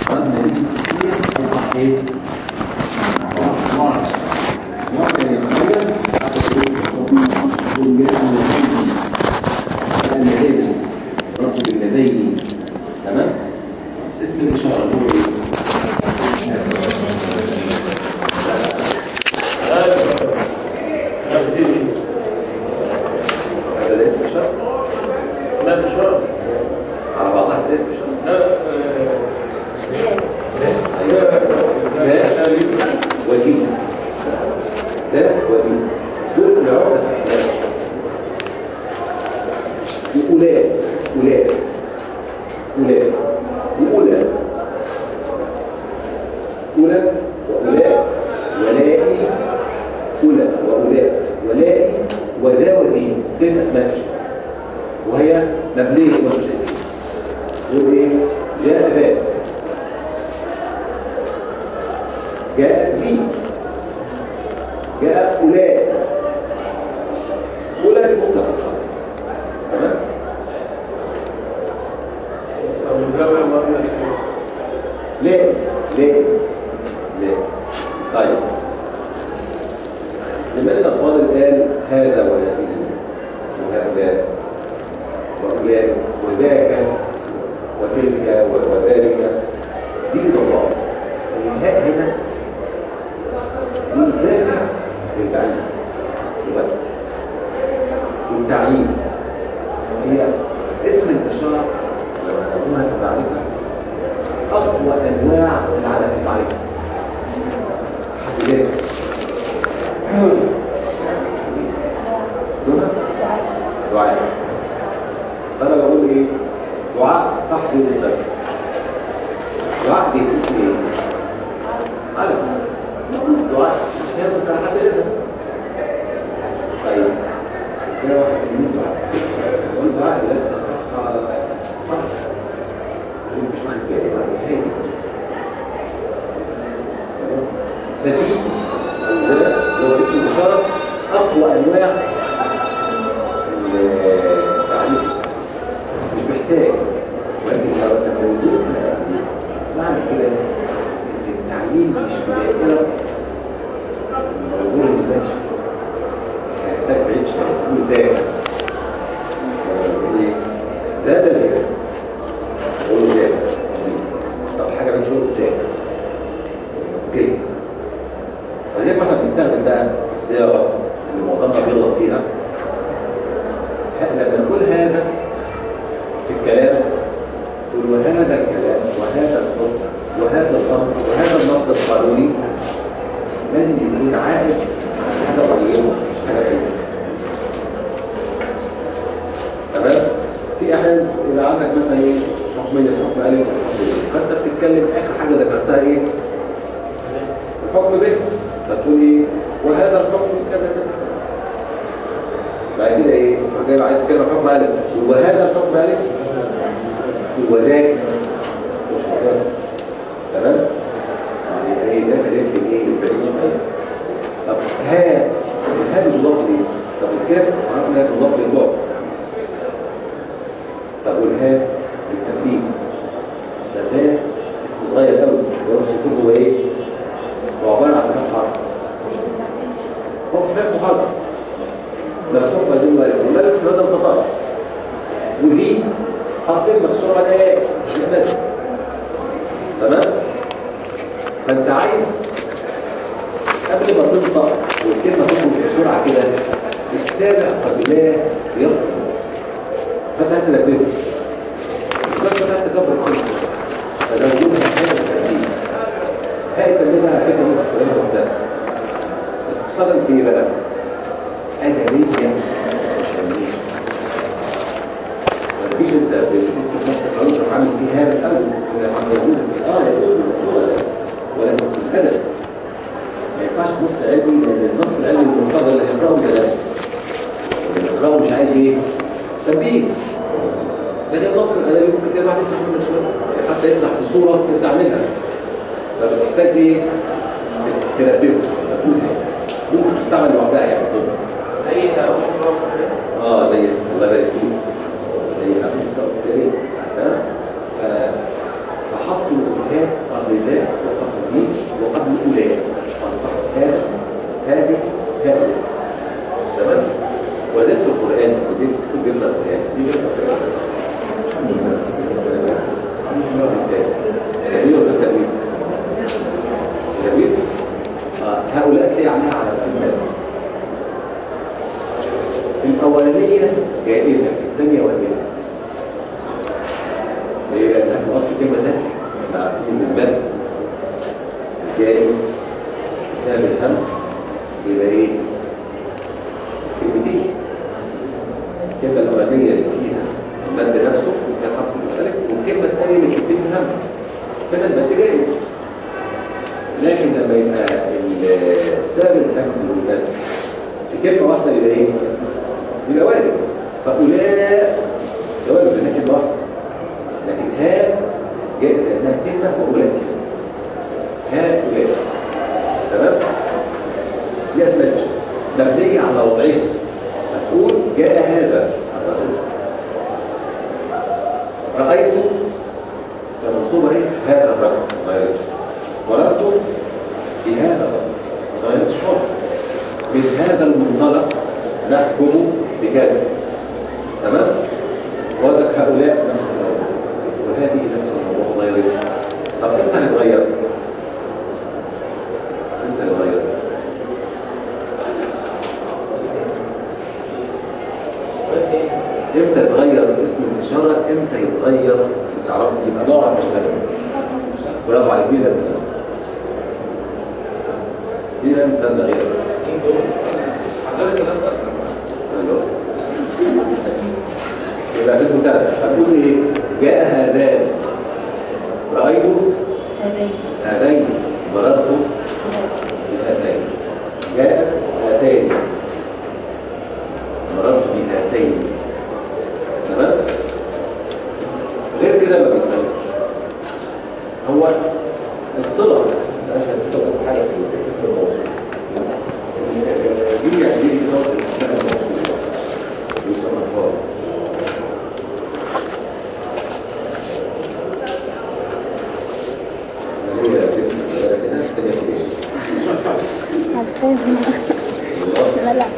بعد ما يزيد كتير يطلع ايه؟ معرض معرض يعني يتغير حتى تقول اليدين رب باليدين تمام؟ اسم الإشارة هو ايه؟ هذا ده اسم الإشارة؟ اسمها الإشارة على بعضها ده اسم الإشارة؟ لا لا ودين لا ودين دول العقدة في أسماء الإشارة أولاد أولاد أولاد وأولاد أولى وأولاد ولائي أولى وأولاد ولائي وذا وذي دي أسماء الإشارة وهي مبنية ومشاكل يقول إيه؟ جاء ذات جاء بي جاء أولاد أولاد المطلق تمام؟ طب الجامع مؤنث لا لا لا طيب زماننا الفاضل قال هذا وهذه وهؤلاء وأولاد وذاك وتلك وذلك دي إضافات الهاء هنا والذاك للبعيد يبقى والتعيين هي اسم الإشارة لما تكون في المعرفة أقوى أنواع العادة في المعرفة حد ذلك دون دعاء فأنا بقول إيه دعاء تحضير الدرس دعاء دي اسم إيه؟ علم دعاء مش لازم كان حد يقدر طيب كده واحد من دعاء يقول دعاء اللي لسه على فرق مش معنى كده يبقى نهائي فدي أو ده لو اسم الإشارة أقوى أنواع التعريف مش محتاج ولكن لو أنت موجود معنى كده إن التعليم مش في دائرة الموضوع المباشر محتاج بعيد شوية تقول ده ده ده ده قول ده طب حاجة من شروط ده كده فزي ما احنا بنستخدم بقى الصياغة اللي معظمنا بيغلط فيها لما نقول هذا في الكلام تقول وهذا الكلام وهذا الحكم وهذا الامر وهذا النص القانوني لازم يكون عائد على حاجه قريبه مش حاجه بعيده تمام في احيان يبقى عندك مثلا ايه حكمين الحكم الف والحكم ب فانت بتتكلم اخر حاجه ذكرتها ايه الحكم ب فتقول ايه وهذا الحكم كذا كذا بعد كده ايه تروح جاي عايز تتكلم عن حكم الف وهذا الحكم الف وذاك مش مجرد تمام يبقى ايه ده كلمت ايه البعيد شويه طب ها الها بتضاف ليه طب الكاف عرفنا انها بتضاف للبعد طب والها للتمثيل استخدام اسم صغير قوي زي ما شايفين هو ايه هو عباره عن كام حرف هو في حياته حرف مفتوح ما دون والف والالف هذا القطار وذي حرفين مكسور على ايه مش تمام فانت عايز قبل ما تنطق والكلمه تخرج بسرعه كده السابع قد لا يفصل فانت عايز تنبهه بس انت عايز تكبر الكلمه فلو قلنا حاجه بالترتيب هاي التنبيه على فكره ممكن تستخدمها لوحدها بس تستخدم في ايه بقى؟ ادبيه مش علميه ما تجيش انت بتكتب نفس القانون تروح عامل فيه هذا الاول اه يجوز ولا الادب ما ينفعش نص علمي لان النص العلمي المفترض اللي هيقراه كذلك اللي هيقراه مش عايز ايه؟ تنبيه لان النص الادبي ممكن تلاقي واحد يسرح منك شويه حتى يسرح في صوره انت عاملها فبتحتاج ايه؟ تنبهه تقول ممكن تستعمل لوحدها يعني سيدة أو اه زي الله يبارك فيك زي ف- فحطوا هاء قبل ذا وقبل دي وقبل أولاد فأصبحت هاء هذه هاء تمام وذلك في القرآن ودي في جبنا القرآن دي جبنا القرآن تأويل ولا تأويل؟ تأويل آه، هؤلاء تلاقي عليها على الكلمات الأولانية جائزة الثانية واجبة ليه؟ لأن في أصل الكلمة ده مع كلمة المد جائز سبب الهمس يبقى إيه؟ كلمتين الكلمة الأولانية اللي فيها المد نفسه فيها حرف المختلف والكلمة الثانية اللي بتكتب همس كده المد جائز لكن لما يبقى السبب الهمس والمد في كلمة واحدة يبقى إيه؟ يبقى واجب فأولاء ده واجب لأنها كلمة واحدة لكن ها جائز لأنها كلمة وأولاء ها أولاء تمام؟ دي أسماء مبنية على وضعين هتقول جاء هذا رأيت فمنصوبة ايه؟ هذا الرجل ما غيرتش ورأت في هذا الرجل ما غيرتش خالص من هذا المنطلق نحكم بكذا تمام؟ وردك هؤلاء نفس الموضوع وهذه نفس الموضوع ما غيرتش طب انت هتغير انت هتغير امتى يتغير اسم الاشاره امتى يتغير تعرف يبقى نوع مش لازم برافو عليك مين ده مين ده ده غير حضرتك الناس اصلا أيوه. يبقى في المتابعه هتقول ايه جاء هذان رايت هذين هذين مررت بهذين جاء هاتين مررت بهاتين تمام غير كده ما بيتغيرش هو الصله مش هتستخدم حاجه في اسم الموصول دي يعني دي كده اسمها الموصول يسمى الفاضل هي كده الثانيه في حفظنا لا لا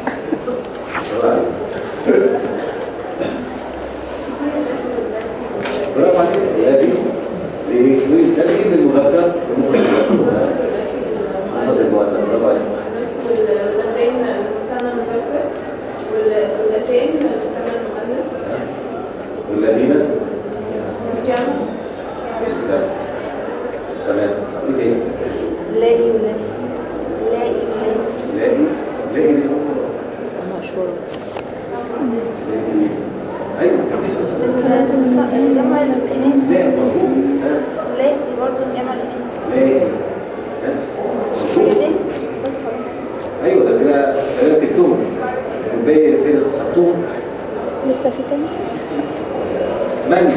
برافو عليك يا دي ليه؟ ده دي للمذكر المفرد المفرد المؤنث برافو عليك واللتين المثنى المذكر واللتين المثنى المؤنث والذين جمع لا تمام ايه تاني؟ لاقي ولاتي لاقي ولاتي لاقي لاقي دي مشهورة لاقي دي ايوه جمع الإناث لا مفهوم ها؟ لاتي برضه جمع الإناث لاقي ها؟ مفهوم؟ ايوه ده كده كده تكتبهم الباقي فين اختصرتهم لسه في تاني من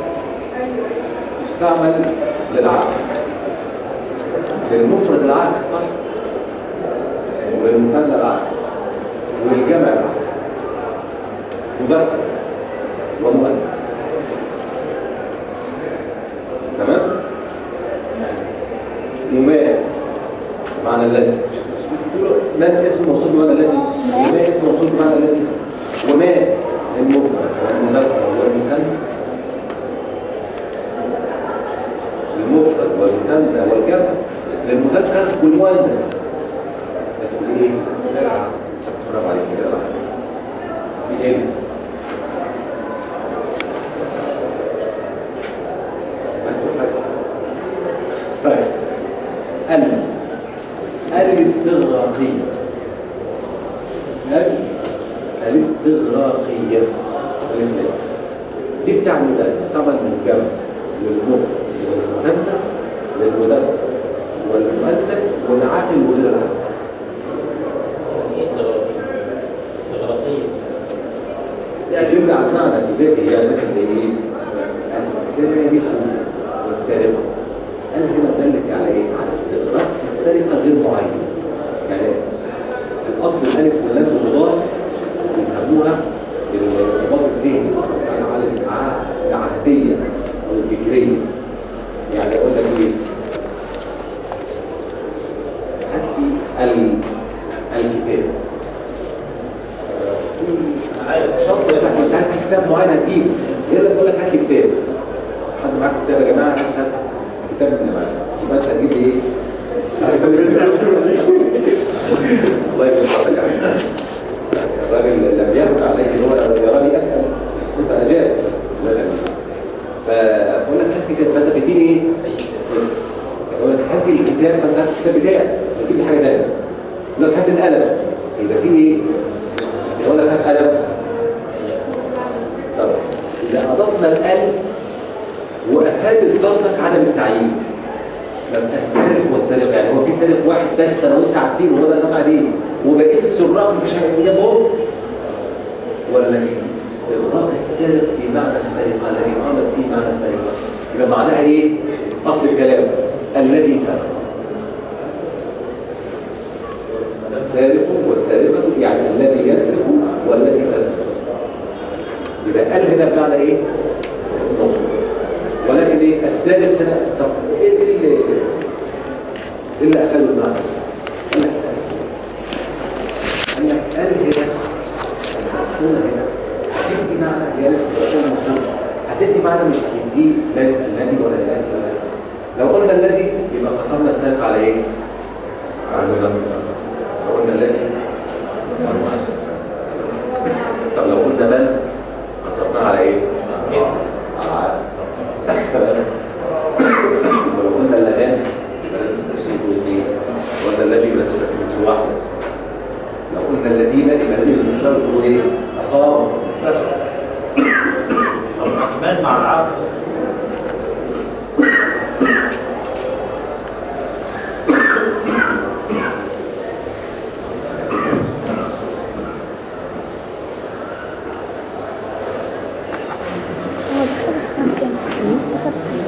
يستعمل للعقل للمفرد العقل صح وللمثنى العقل وللجمع العقل مذكر ومؤنث تمام وما معنى الذي ما اسم موصول بمعنى الذي وما اسم موصول بمعنى الذي وما المفرد والمذكر والمثنى المفرد والمثنى والجمع للمذكر والمؤنث بس ايه برافو عليك كده بقى. في ايه عايز تقول حاجه طيب ال الاستغراقيه ال الاستغراقيه الإفلام. دي بتعني ده بتستعمل للجمع للمفرد للمثنى للمذكر والمؤنث والعاقل وغير العاقل ايه استغراقية يدل على معنى في ذاته يعني مثلا زي ايه؟ السارق والسارقه قال هنا دلك على ايه؟ على استغراق في السرقه غير معين يعني الاصل الالف واللام مضاف بيسموها الارتباط الذهني يعني على الع- العهديه او الفكريه يعني كتاب يا جماعه كتاب كتاب من معانا يبقى انت هتجيب لي ايه؟ الله يكون حضرتك عليك الراجل لم يكن عليه ان هو يراني اسال كنت اجاب لا لا فبقول لك هات كتاب فانت بتديني ايه؟ يقول لك هات لي الكتاب فانت هات الكتاب بتاعك تجيب لي حاجه ثانيه يقول لك هات القلم يبقى في ايه؟ يقول لك هات قلم طب اذا اضفنا القلم وافادت ضربك عدم التعيين يبقى السارق والسارق يعني هو في سارق واحد بس انا وانت عارفين وهو ده اللي عليه وبقيه السراق مفيش حاجه جنبهم ولا لازم استغراق السارق في معنى السرقه الذي قامت فيه معنى السرقه يبقى معناها ايه؟ اصل الكلام الذي سرق السارق والسارقه يعني الذي يسرق والذي تسرق يبقى قال هنا بمعنى ايه؟ اسم موصول ولكن ايه السارق هنا طب ايه اللي ايه اللي اخذوا المعنى؟ قال لك قال لك قال هنا الموصولة هنا هتدي معنى هي لسه بتقول الموصولة هتدي معنى مش هتدي لا الذي ولا الاتي ولا لو قلنا الذي يبقى قسمنا السارق على ايه؟ على المذنب لو قلنا الذي على المؤنث طب لو قلنا من قسمناه على ايه؟ على ولو قلنا اللغان يبقى لازم نستخدمه اثنين قلنا الذي يبقى لازم نستخدمه واحده لو قلنا الذين يبقى لازم نستخدمه ايه؟ عصام طب الرحمن مع العبد هو دخل السنة كام؟ دخل السنة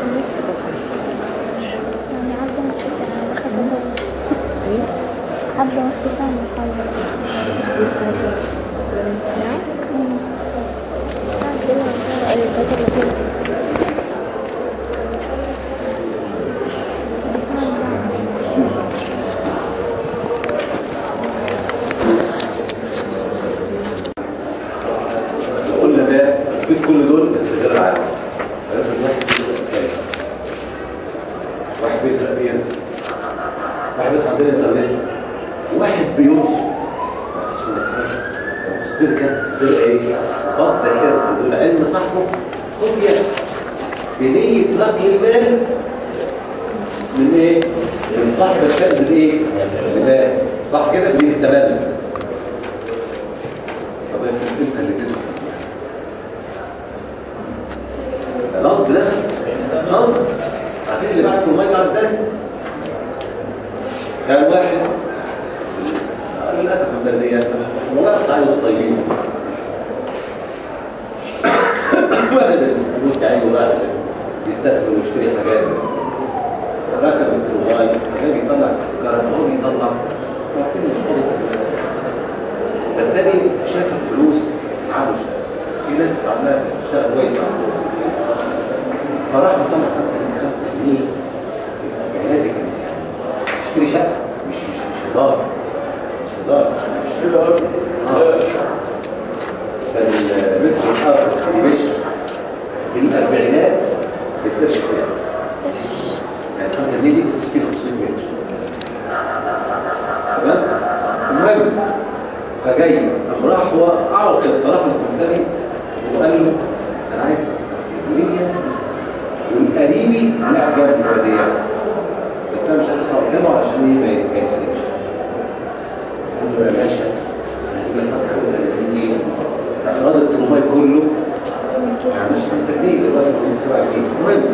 يعني عدى نص ساعة دخل تلاتة ونص عدى نص ساعة من الحلقة مم. الساعة كده تلاتة إلا كده الساعة أربعة. لو قلنا ده في كل دول بس غير عادي هيفرض واحد بيسرق كام؟ واحد بيسرق بيان واحد بيسرق عندنا انترنت واحد بينصب السرقة السرقة ايه؟ فضل حرص دون علم صاحبه خفية بنية نقل المال من ايه؟ من صاحب الكنز الايه؟ المال صح كده؟ بنية التملك طب انت اللي كده ده نصب ده نصب عارفين اللي بعت الميه على ازاي؟ كان واحد للاسف البلديه والله الصعيد الطيبين واخد الفلوس يعني واحد يستثمر ويشتري حاجات ركب الترماي كان بيطلع التذكره فهو بيطلع عارفين المحفظه فبالتالي شاف الفلوس عاوز في ناس عماله بتشتغل كويس مع الفلوس فراح مطلع 5 جنيه 5 جنيه في اعلانات الامتحان اشتري شقه مش مش مش هزار مش هزار اشتري ارض فالمتر الارض في مصر في الاربعينات بالقرش سنه يعني 5 جنيه دي كنت تشتري 500 متر تمام المهم فجاي قام راح هو عرض راح للتمثالي وقال له انا عايز تذكرتين والقريبي لا جنب البلديه بس انا مش عايز ادفع قدامه علشان ايه ما ما يتحرجش قال له يا باشا انا هجيب لك فرق 35 جنيه اخراج الترماي كله يعني مش 5 جنيه دلوقتي 7 جنيه المهم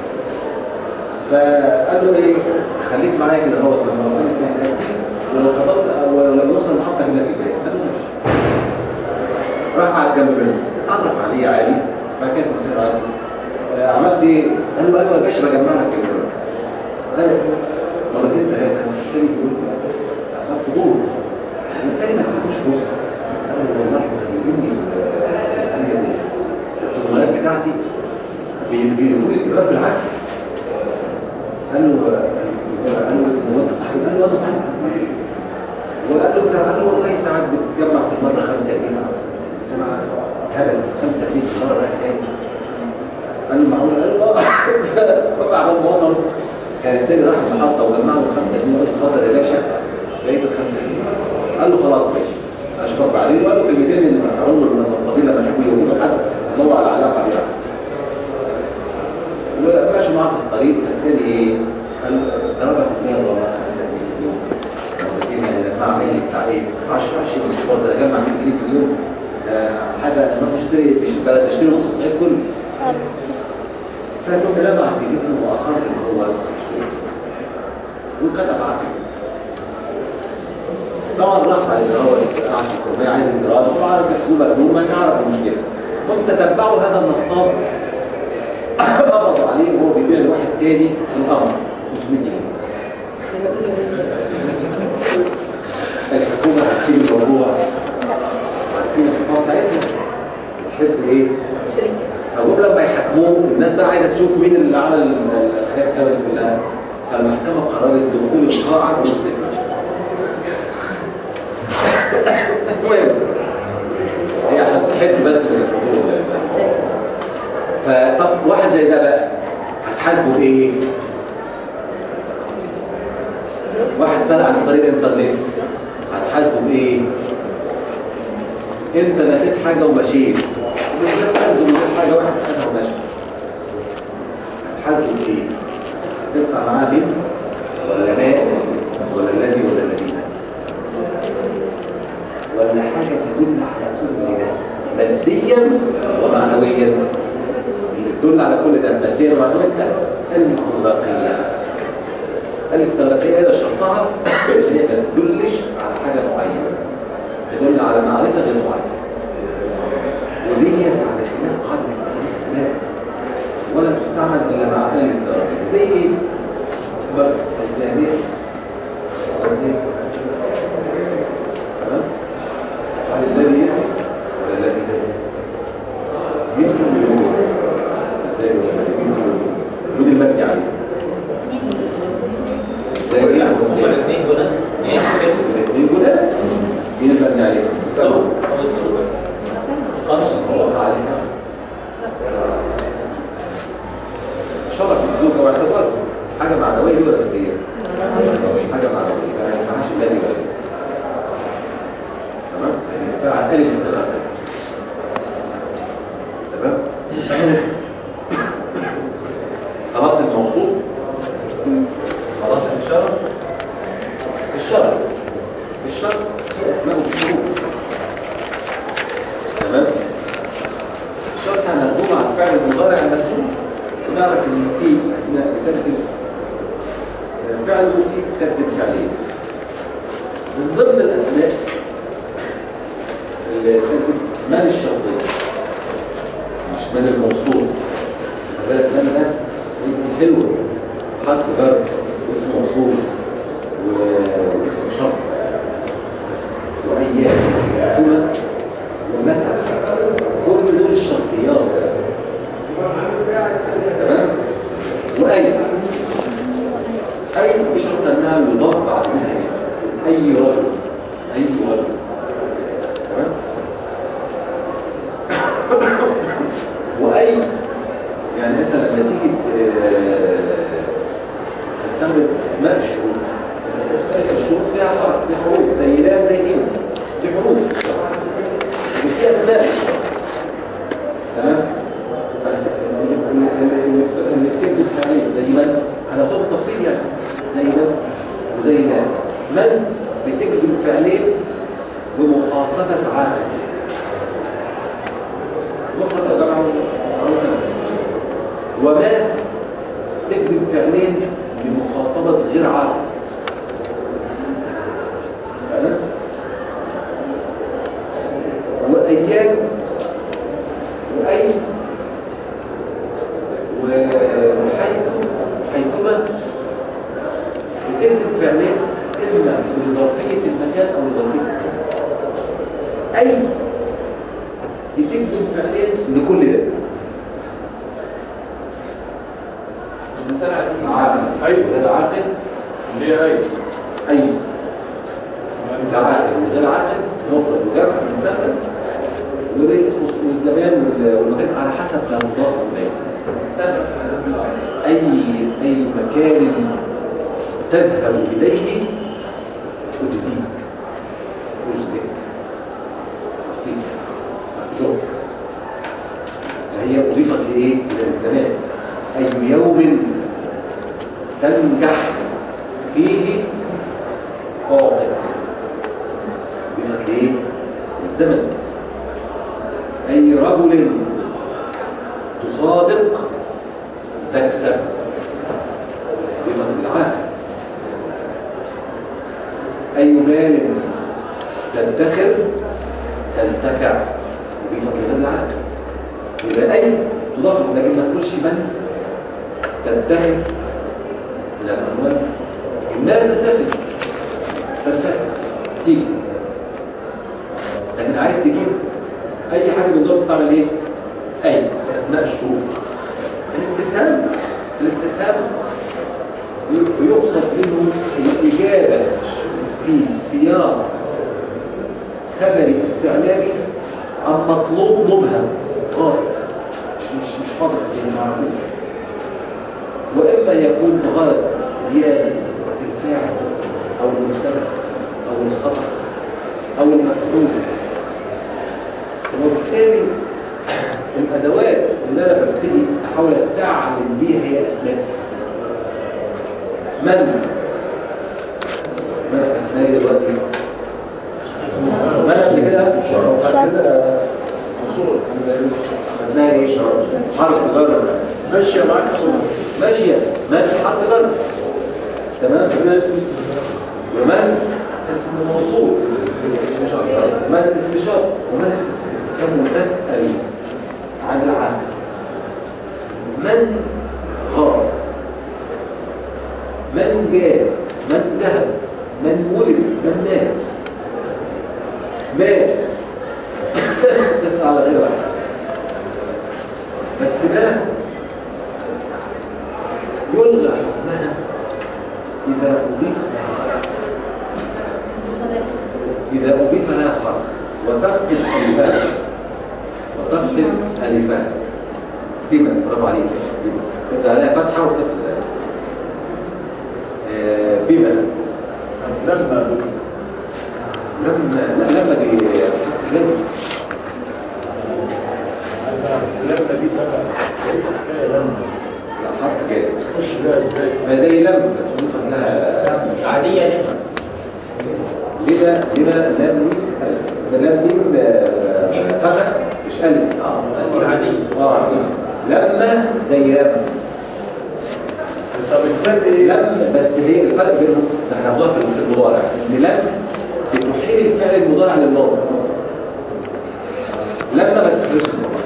فقال له ايه خليك معايا كده هو لما ربنا يسهل ولو فضلت او لما نوصل محطه هنا في البيت قال له ماشي راح قعد جنب منه اتعرف عليه عادي بعد كده بصير عادي آه، عملت ايه؟ قال له ايوه يا باشا بجمع لك كده قال له مرتين ثلاثه التاني بيقول صار فضول والتاني ما ادتوش فرصه قال له والله مخليني المسؤوليه دي التضمانات بتاعتي بيجيبوا لي الايجار بالعافيه قال له قال له هو انت صاحبي قال له انا صاحبي وقال له بتاع قال له والله ساعات بتجمع في المره 5 جنيه سمع هبل 5 جنيه في المره رايح جاي قال له معقول قال له اه فبقى عبال ما وصل كان التاني راح المحطه وجمع له 5 جنيه وقال له اتفضل يا باشا لقيت ال 5 جنيه قال له خلاص ماشي اشوفك بعدين وقال له كلمتين اللي بيسمعوهم له النصابين لما يحبوا يقولوا حد دور على علاقه بيها وماشي معاه في الطريق فالتاني ايه؟ قال له ضربها في الدنيا والله 5 جنيه في اليوم مرتين يعني دفع عملي بتاع ايه 10 20 مش فاضي اجمع 100 جنيه في اليوم آه، حاجه انا بشتري مش البلد اشتري نص الصعيد كله صار فالمهم ده بعد يجيب له واصر ان هو يشتري وكتب عقد طبعا راح بعد ان هو قاعد في الكربيه عايز الجراد هو عارف يحسبها مجنون ما يعرف المشكله هم تتبعوا هذا النصاب قبضوا عليه وهو بيبيع لواحد تاني في القمر 500 جنيه الحكومه هتسيب الموضوع عارفين الحكومه بتاعتنا تحب ايه؟ شريك فهم لما يحكموه الناس بقى عايزه تشوف مين اللي عمل الحاجات الكامله دي كلها فالمحكمه قررت دخول القاعه والسجن المهم هي عشان تحد بس من الحضور فطب واحد زي ده بقى هتحاسبه ايه؟ واحد سرق عن طريق الانترنت هتحاسبه بايه؟ انت نسيت حاجه ومشيت مش هتحاسبه نسيت حاجه واحد خدها ومشى هتحاسبه بايه؟ تدفع معاه بنت ولا ماء ولا الذي ولا الذين ولا حاجه تدل على كل ده ماديا ومعنويا اللي تدل على كل ده ماديا ومعنويا الاستغراقيه الاستغراقيه هي شرطها ان هي ما تدلش على حاجه معينه تدل على معرفه غير معينه ودي على خلاف قدر الخلاف ولا تستعمل الا مع الاستغراقيه زي ايه؟ بقى الزانيه والزاني تمام؟ هل الذي يزني ولا الذي تزني؟ يدخل بالوجود ازاي الوجود المبني عليه ازاي هما والزاني الاثنين دول ايه الاثنين دول مين المبني عليه؟ السوق او السوق القرش الله عليها شرف الزوجة واعتبار حاجة معنوية دي ولا مادية؟ حاجة معنوية ما ينفعش مالي ولا مادي. تمام؟ فعل ألف استغراق تمام؟ خلاص الموصول خلاص الشرف الشرف الشرف في أسماء وشروط تمام الشرط هنخدمه على الفعل المضارع المكتوب ونعرف ان في اسماء بترسم فعل وفي ترتيب فعلين من ضمن الاسماء اللي ترسم من الشرطيه مش من الموصول بالك من ده يمكن حلو حرف جر واسم موصول و- واسم شرط وايام ومحكومه ومتى كل دول الشرطيات تمام واي اي بشرط انها يضاف بعد منها اسم اي رجل اي رجل تمام واي يعني انت لما تيجي آه، تستعمل اسماء الشروط اسماء الشروط فيها حرف فيها حروف زي لا زي ان دي حروف وفي اسماء الشروط تمام اللي بتكذب فعليا زي من انا طول التفصيل يعني زي من وزي لا من بتكذب فعليا بمخاطبة عاقل مخاطبة طبعا مثلا وما تكذب فعليا بمخاطبة غير عاقل فعلا وأيام وأي وحيث حيثما بتجذب فعلين إما لظرفية المكان أو لظرفية الزمان أي بتجذب فعلين لكل ده مثال على اسم عاقل ايوه غير عاقل اللي هي ايوه أي ده عاقل وغير عاقل مفرد وجمع مثلا والزمان وال- والمكان على حسب ما مضاف إليه سهل بس انا لازم أفهم. أي أي مكان تذهب إليه أجزيك أجزيك أعطيك أرجوك فهي أضيفت لإيه؟ إلى الزمان أي يوم تنجح فيه أعطيك أضيفت لإيه؟ الزمن أي رجل تصادق تكسب بفضل العقل أي مال تدخر تنتفع بفضل العقل إذا أي تضاف لكن ما تقولش من تدخر من الأموال المال تدخر تنتفع تيجي لكن عايز تجيب أي حاجة من دول تستعمل إيه؟ أي أسماء الشروط الاستفهام الاستفهام يقصد منه الإجابة في سياق خبري استعلامي عن مطلوب مبهم غاية مش مش مش حاضر في ذهني ما اعرفوش وإما يكون بغرض استبيان الفاعل أو المبتدا أو الخطأ أو المفعول وبالتالي الادوات اللي انا ببتدي احاول استعلم بيها هي اسماء من من فتحنا لي دلوقتي من قبل كده شرط. كده اصول فتحنا لي ايه حرف جر ماشيه معاك اصول ماشيه من حرف جر تمام ده اسم استثناء ومن اسم موصول من اسم شرط ومن اسم استفهام تسأل عن العقل من غاب من جاء من ذهب من ولد من مات مات تسأل على غير واحد بس ده يلغى حكمها إذا أضيف لها حرف إذا أضيف لها حرف وتفقد ألفان وتفقد ألفان بما برافو عليك بما إذا لها فتحة وتفقد ألفان آه، بما لما لما لا لما دي لازم لما دي تبع حكايه لما لا حرف جازم تخش بقى ازاي ما زي لم بس أضيف لها عاديه لما لما لما لم لم ميم آه، فتح مش ألف اه دي عاديه اه لما زي لم طب الفرق ايه؟ لم بس هي الفرق بينهم ده احنا هنضيف في المضارع ان لم بتحيل الفعل المضارع للماضي لما ما تحيلش المضارع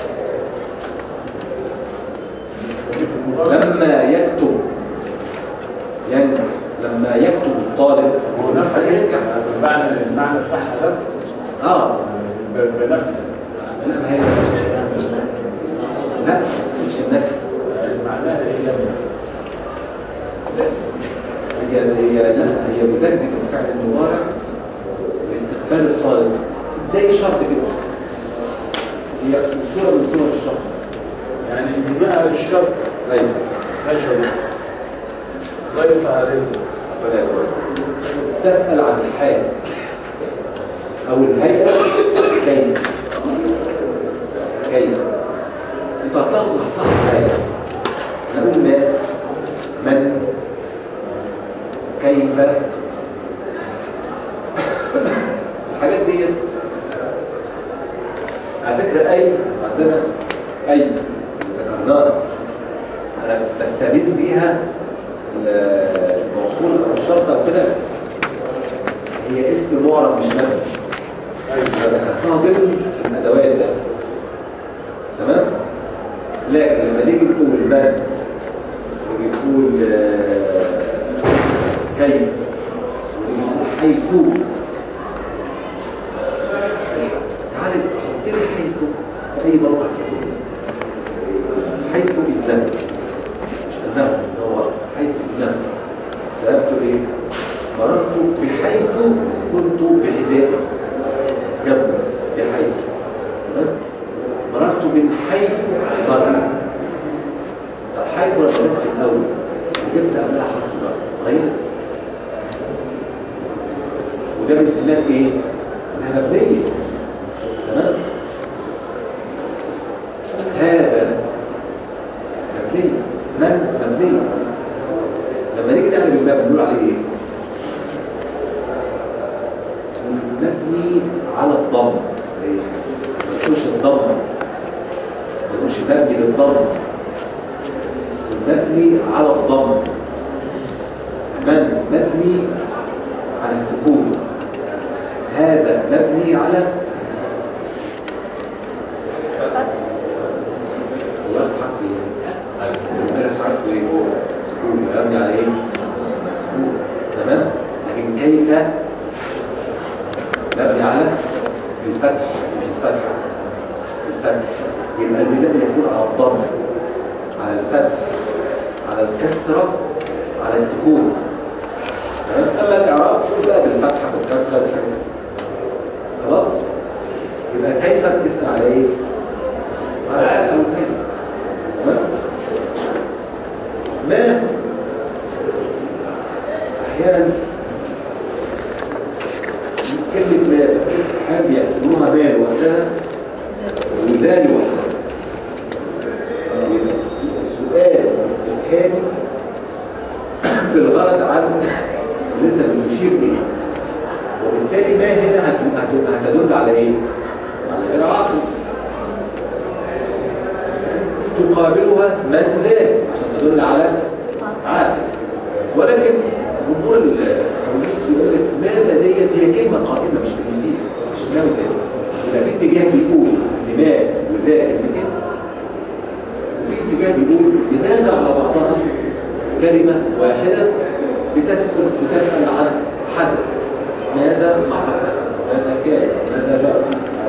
دي في المضارع لما يكتب ينجح لما يكتب الطالب هو نفع ينجح المعنى المعنى بتاعها ده اه ب- بنفع لا ما هي لا مش النفي معناها ايه لما هي هي لا هي بتجزم الفعل المضارع لاستقبال الطالب زي الشرط كده هي صورة من صور الشرط يعني دي بقى الشرط ايوه ماشي يا دكتور. ضيف عليه ولا يقول. تسأل عن الحال أو الهيئة كيف كيف أنت هتلاحظ هتلاحظ حاجة نقول ما من كيف الحاجات دي على فكرة أي عندنا أي ذكرناها أنا بستبين بيها الموصول أو الشرطة أو كده هي اسم معرب مش نفي ايوه ذكرتها ضمن الأدوات بس تمام؟ لكن لما نيجي نقول من ونقول آه، كيف ونقول حيث تعالى حط لي حيث في أي موقع في الدنيا. حيث إذن مش أنه هو حيث إذن ذهبت إيه؟ مررت بحيث كنت بحذائي جنب بحيث تمام؟ مررت من حيث مر جت في الاول وجبت قبلها حرف جر غير وده من سمات ايه؟ انها مبنيه تمام هذا مبني من مبني لما نيجي نعمل الباب بنقول عليه ايه؟ مبني على الضم إيه؟ ما تقولش الضم ما تقولش مبني للضم مبني على الضم من مبني على السكون هذا مبني على وضحك ايه الدرس حرف ايه سكون مبني على ايه سكون تمام لكن كيف مبني على الفتح مش الفتح الفتح يبقى البناء يكون على الضم على الفتح على الكسرة على السكون تمام اما الاعراب تقول بقى بالفتحه بالكسره دي حاجه خلاص يبقى كيف بتسال على ايه على الاول كده تمام ما احيانا كلمه ما هل يأتونها ما لوحدها وذا لوحدها يبقى سؤال استفهامي بالغرض عن اللي انت بتشير اليه وبالتالي ما هنا هت- هت- هتدل على ايه على العقل تقابلها من ذا عشان تدل على عقل ولكن جمهور التوجيه بيقول لك ماذا ديت هي كلمه قائمه مش كلمتين مش ناوي تاني يبقى في اتجاه بيقول دماغ وذا كلمتين وفي اتجاه بيقول لماذا على بعضها كلمة واحدة بتسأل بتسأل عن حد ماذا حصل مثلا ماذا كان ماذا جرى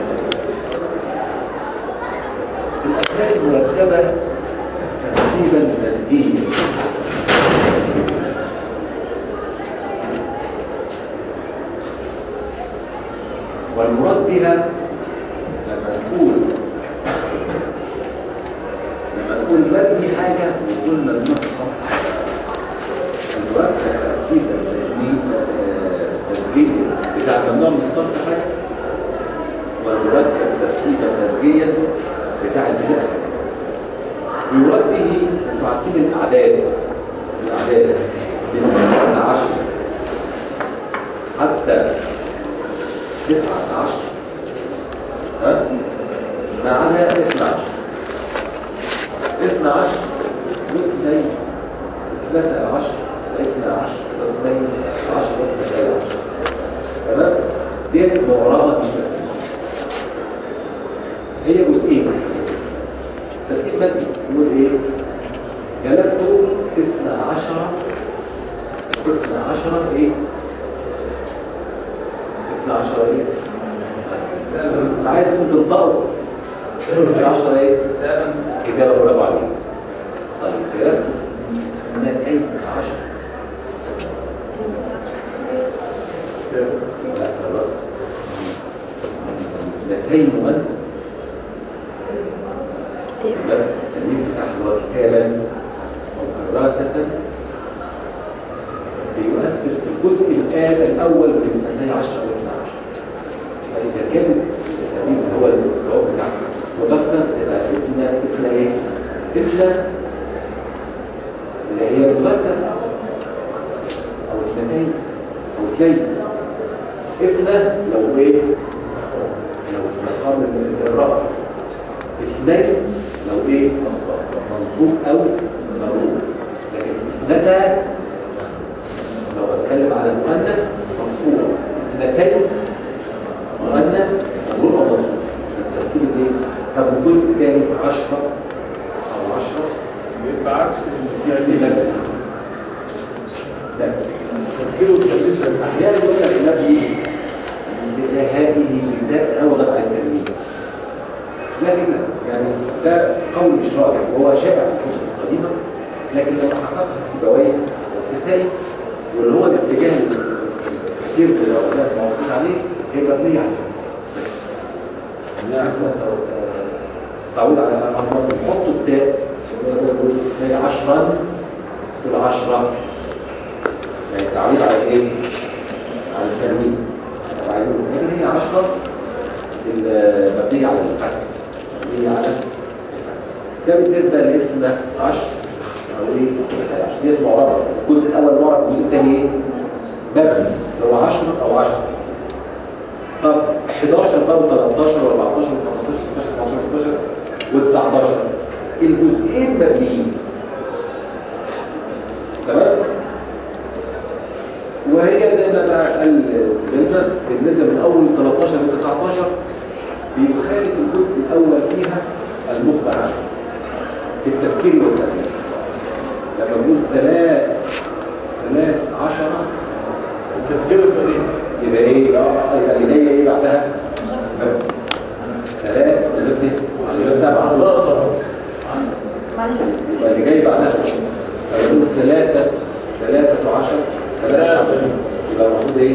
الأسماء المركبة ترتيبا مزجيا والمراد بها لما نقول لما نقول مبني حاجة نقول ممنوع الصح المراد تأكيد التسجيل تسجيل بتاع ممنوع من الصرف حاجة والمركب ترتيبا تسجيا بتاع البناء يراد به انتوا عارفين الاعداد الاعداد من 10 حتى 19 ها ما عدا 12 12 واثنين ثلاثة عشر اثنى عشر اثنين عشر اثنى عشر تمام ديت معرضة مش مكتوبة هي جزئين ترتيب مزي يقول ايه جلبت اثنى عشر اثنى عشر ايه اثنى عشر ايه عايز كنت تنطقوا اثنى عشر ايه إجابة برافو عليك طيب جلبت اثنتين عشر لا خلاص اثنتين مؤنث لا التلميذ بتاعها هو كتابا او كراسة بيؤثر في الجزء الآن الأول من 12 و 12 فإذا كان التلميذ هو الجواب بتاع مذكر تبقى ابن ابن ايه؟ ابن اللي هي مذكر أو اثنتين أو اثنين ابن لو ايه؟ لو في مقام الرفع اثنين لو ايه مصدر منصوب او مروب لكن اثنتا لو بتكلم على المؤنث مرفوع اثنتين مؤنث مروب او منصوب الترتيب الايه طب الجزء الثاني 10 او 10 بيبقى عكس اسم التلميذ. مجلس لا تسجيل التلميذ احيانا يقول لك النبي بهذه بداء عوضا عن التلميذ لكن يعني ده قول مش راجع وهو شائع في الكتب القديمه لكن لو حققها السيبويه والكسائي واللي هو الاتجاه كتير من العلماء المعاصرين عليه هي مبنيه على كده. بس يعني اسمها تعود على هم بيحطوا التاء هي عشرا تقول عشرة يعني تعويض على ايه؟ على التنوين طب عايزين نقول لكن هي عشرة مبنية على الفتح مبنية على الفتح كم تبدأ الاسم ده 10 أو إيه؟ 10 ديت معربة الجزء الأول معرب الجزء الثاني إيه؟ مبني لو 10 أو 10 طب 11 بقى و13 و14 و15 و16 و17 و19 الجزئين مبنيين تمام؟ وهي زي ما بقى قال زميلنا بالنسبة من أول 13 ل 19 بيخالف الجزء الأول فيها المخبر عنه في التفكير والتفكير لما بنقول ثلاث ثلاث عشرة التسجيل القديم يبقى ايه يبقى يبقى اللي جايه ايه بعدها ثلاث اللي يبقى بعد خلاصة يبقى اللي جاي بعدها فيقول ثلاثة ثلاثة وعشر ثلاثة يبقى المفروض ايه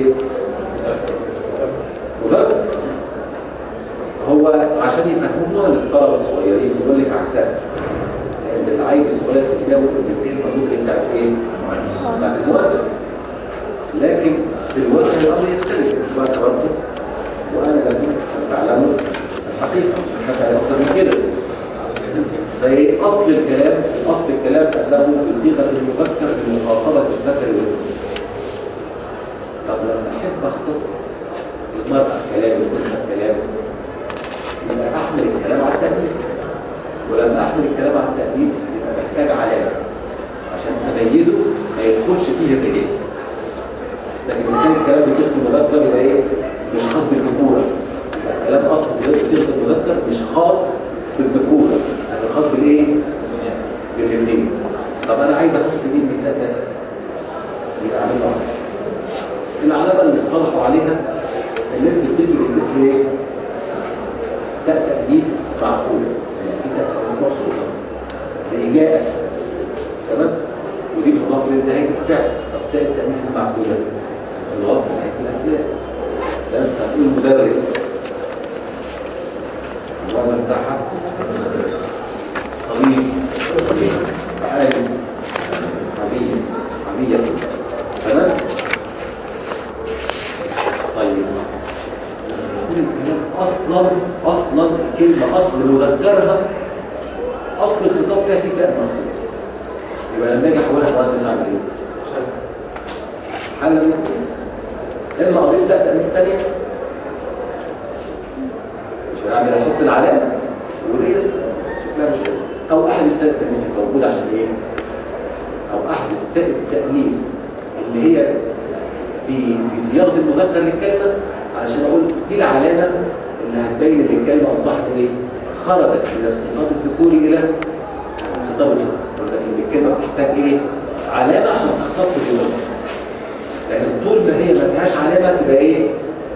مذكر هو عشان يفهموها للطلبة الصغيرين يقول لك عكسها لأن العيب الصغير في الكتاب الاثنين المفروض اللي بتاعت ايه؟ بتاعت المؤدب لكن في الوقت الأمر يختلف في الوقت برضه وأنا لم أعلمه الحقيقة مش هفعل أكتر من كده زي أصل الكلام أصل الكلام أنه بصيغة المفكر بمخاطبة الذكر والأنثى طب لما أحب أختص المرأة كلام والأنثى كلام يبقى أحمل الكلام على التأديب ولما أحمل الكلام على التأديب يبقى محتاج علامة عشان أميزه ما يدخلش فيه الرجال لكن إذا كان الكلام بصيغة المذكر يبقى إيه؟ مش خاص بالذكورة يبقى الكلام أصله بصيغة المذكر مش خاص بالذكورة لكن خاص بالإيه؟ بالاثنين طب أنا عايز أخص دي المثال بس يبقى أعمل له علامة العلامة اللي اصطلحوا عليها اللي انت تضيفي للمثل ايه؟ تاء تأليف معقول يعني في تاء تأليف مقصودة زي جاءت تمام؟ ودي بتضاف لنهاية الفعل طب تاء التأليف المعقولة بتضاف لنهاية الأسماء تمام؟ هتقول مدرس الوضع بتاعها طبيب عالم عمية عمية تمام؟ طيب كل الكلام اصلا اصلا كلمه اصل مذكرها اصل الخطاب فيها في تاء مخصوص يبقى لما اجي احولها مؤنث اعمل ايه؟ حل من اما اضيف تاء تانيث ثانيه مش هنعمل احط العلامه ودي شكلها مش حلو. او احذف تاء التانيث الموجود عشان ايه؟ او احذف تاء التانيث اللي هي في في صياغه المذكر للكلمه علشان اقول دي العلامه اللي هتبين ان الكلمه اصبحت ايه؟ خرجت من الخطاب الذكوري الى الخطاب الانثى ولكن الكلمه بتحتاج ايه؟ علامه عشان تختص بالمذكر لكن طول ما هي ما فيهاش علامه تبقى ايه؟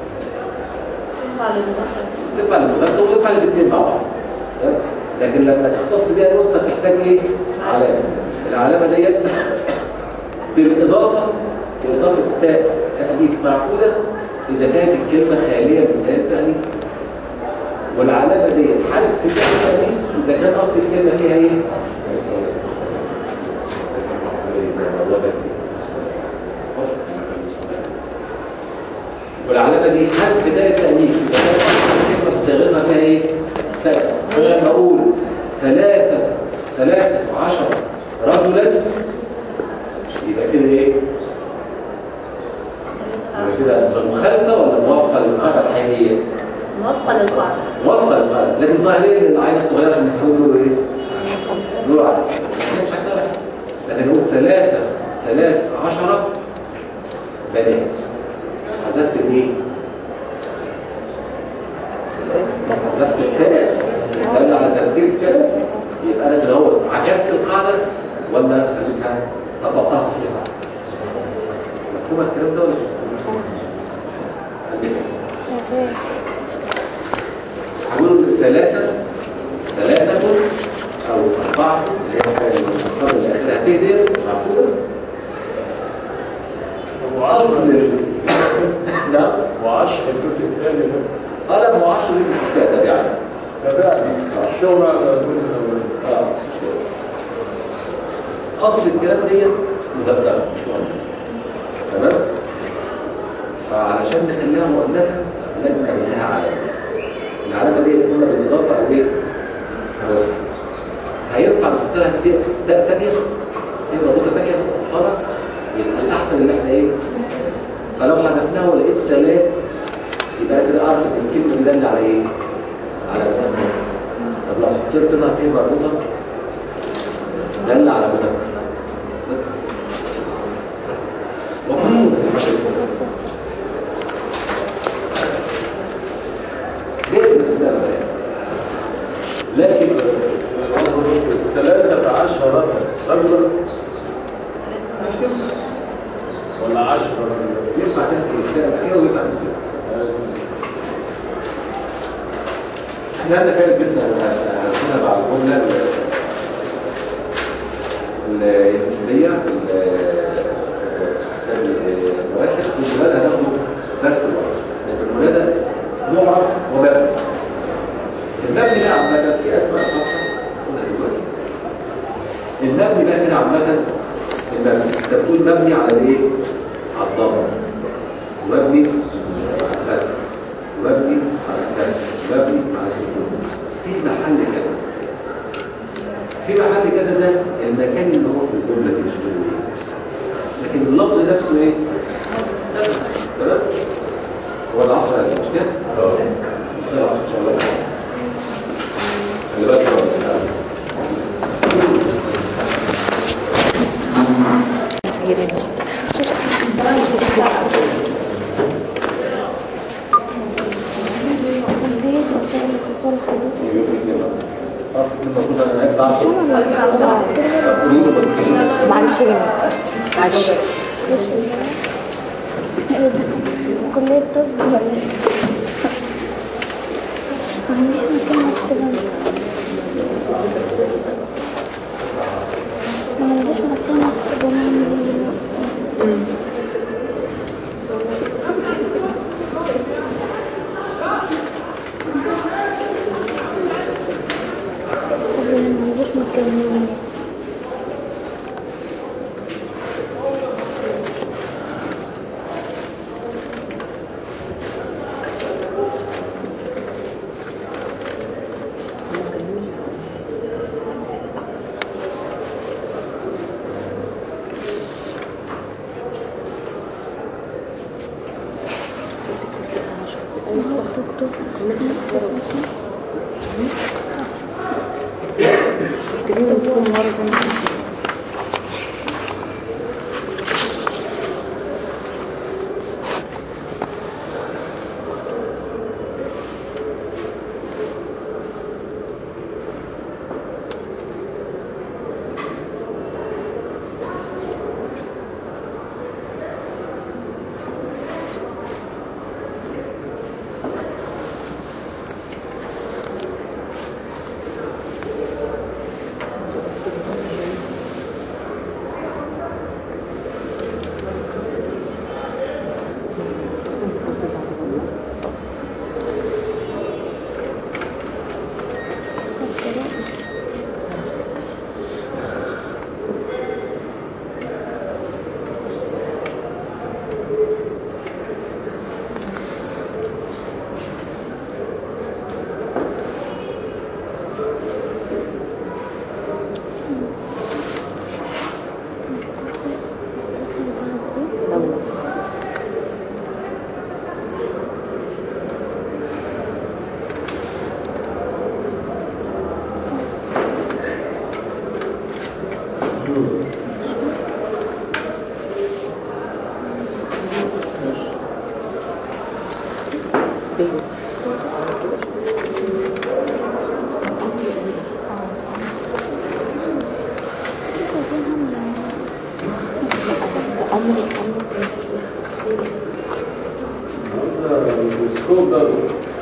تنفع للمذكر وتنفع للاثنين مع بعض تمام؟ لكن لما تختص بيها الانثى بتحتاج ايه؟ علامه العلامه ديت بالاضافه بالاضافه تاء تأنيث معقوده اذا كانت الكلمه خاليه من تاء التأنيث والعلامه دي حذف تاء التأنيث اذا كان اصل الكلمه فيها ايه؟ والعلامه دي حذف تاء التأنيث اذا كان اصل الكلمه صيغتها فيها ايه؟ تاء فلما اقول ثلاثه ثلاثه عشر رجلا يبقى كده ايه؟ كده مخالفة ولا موافقة للقاعدة الحقيقية؟ موافقة للقاعدة موافقة للقاعدة لكن ظاهريا العين الصغيرة عشان نفهمه له ايه؟ له عكس هي مش عكسها لكن هو ثلاثة ثلاث عشرة بنات حذفت الايه؟ حذفت التاء دل على ترتيب كده يبقى انا كده هو عكست القاعدة ولا خليتها طبقتها صحيحة؟ مفهوم الكلام ده ولا مش مفهوم؟ عندك شغال هقول ثلاثة ثلاثة أو أربعة اللي هي الأفكار اللي آخرها تهدي معقولة أصل ال- لا وعشر الجزء الثاني ده اه لا ما هو 10 دي مش تابع يعني تابعني الشغل على الجزء الاولاني اه مش كده. اصل الكلام ديت مذكره مش مؤنثه تمام فعلشان نخليها مؤنثه لازم نعمل لها علامه العلامه ديت اما بالاضافه او ايه أو هينفع نحط لها تاء تاء ثانيه تاء مربوطه ثانيه نحطها يبقى الاحسن ان احنا ايه فلو حذفناها ولقيت ثلاث يبقى كده اعرف ان الكلمه دي داله على ايه على مذكر طب لو حطيت لها تاء مربوطه دل على مذكر بس مفهوم ليه المسألة لكن ثلاثة عشرة رجلا ولا عشرة ينفع تنسي الكلام الأخير وينفع تنسي احنا هذا كانت جدا هنا بعد قلنا المثلية في الواسع في الولادة هناخده درس الوقت في الولادة معرض ومبني المبني ده عامة في أسماء خاصة قلنا دلوقتي المبني بقى كده عامة المبني انت بتقول مبني على الايه؟ على الضمه مبني على الفتح مبني على الكسر مبني على السكون في محل كذا في محل كذا ده المكان اللي هو في الجمله دي شغله ايه لكن اللفظ نفسه ايه تمام هو العصر هذا مش كده اه بس العصر ان شاء الله خلي بالك كلية وسائل الاتصال الحديثة معلش يا جماعة معلش مش كلية طب ولا ايه؟ ما عنديش مكان اكتبها ما عنديش مكان اكتبها نعمل ايه دلوقتي طب ما عنديش مكان نعمل ايه هو الدكتور اسمه تجيبوا مرة ثانية السكوب ده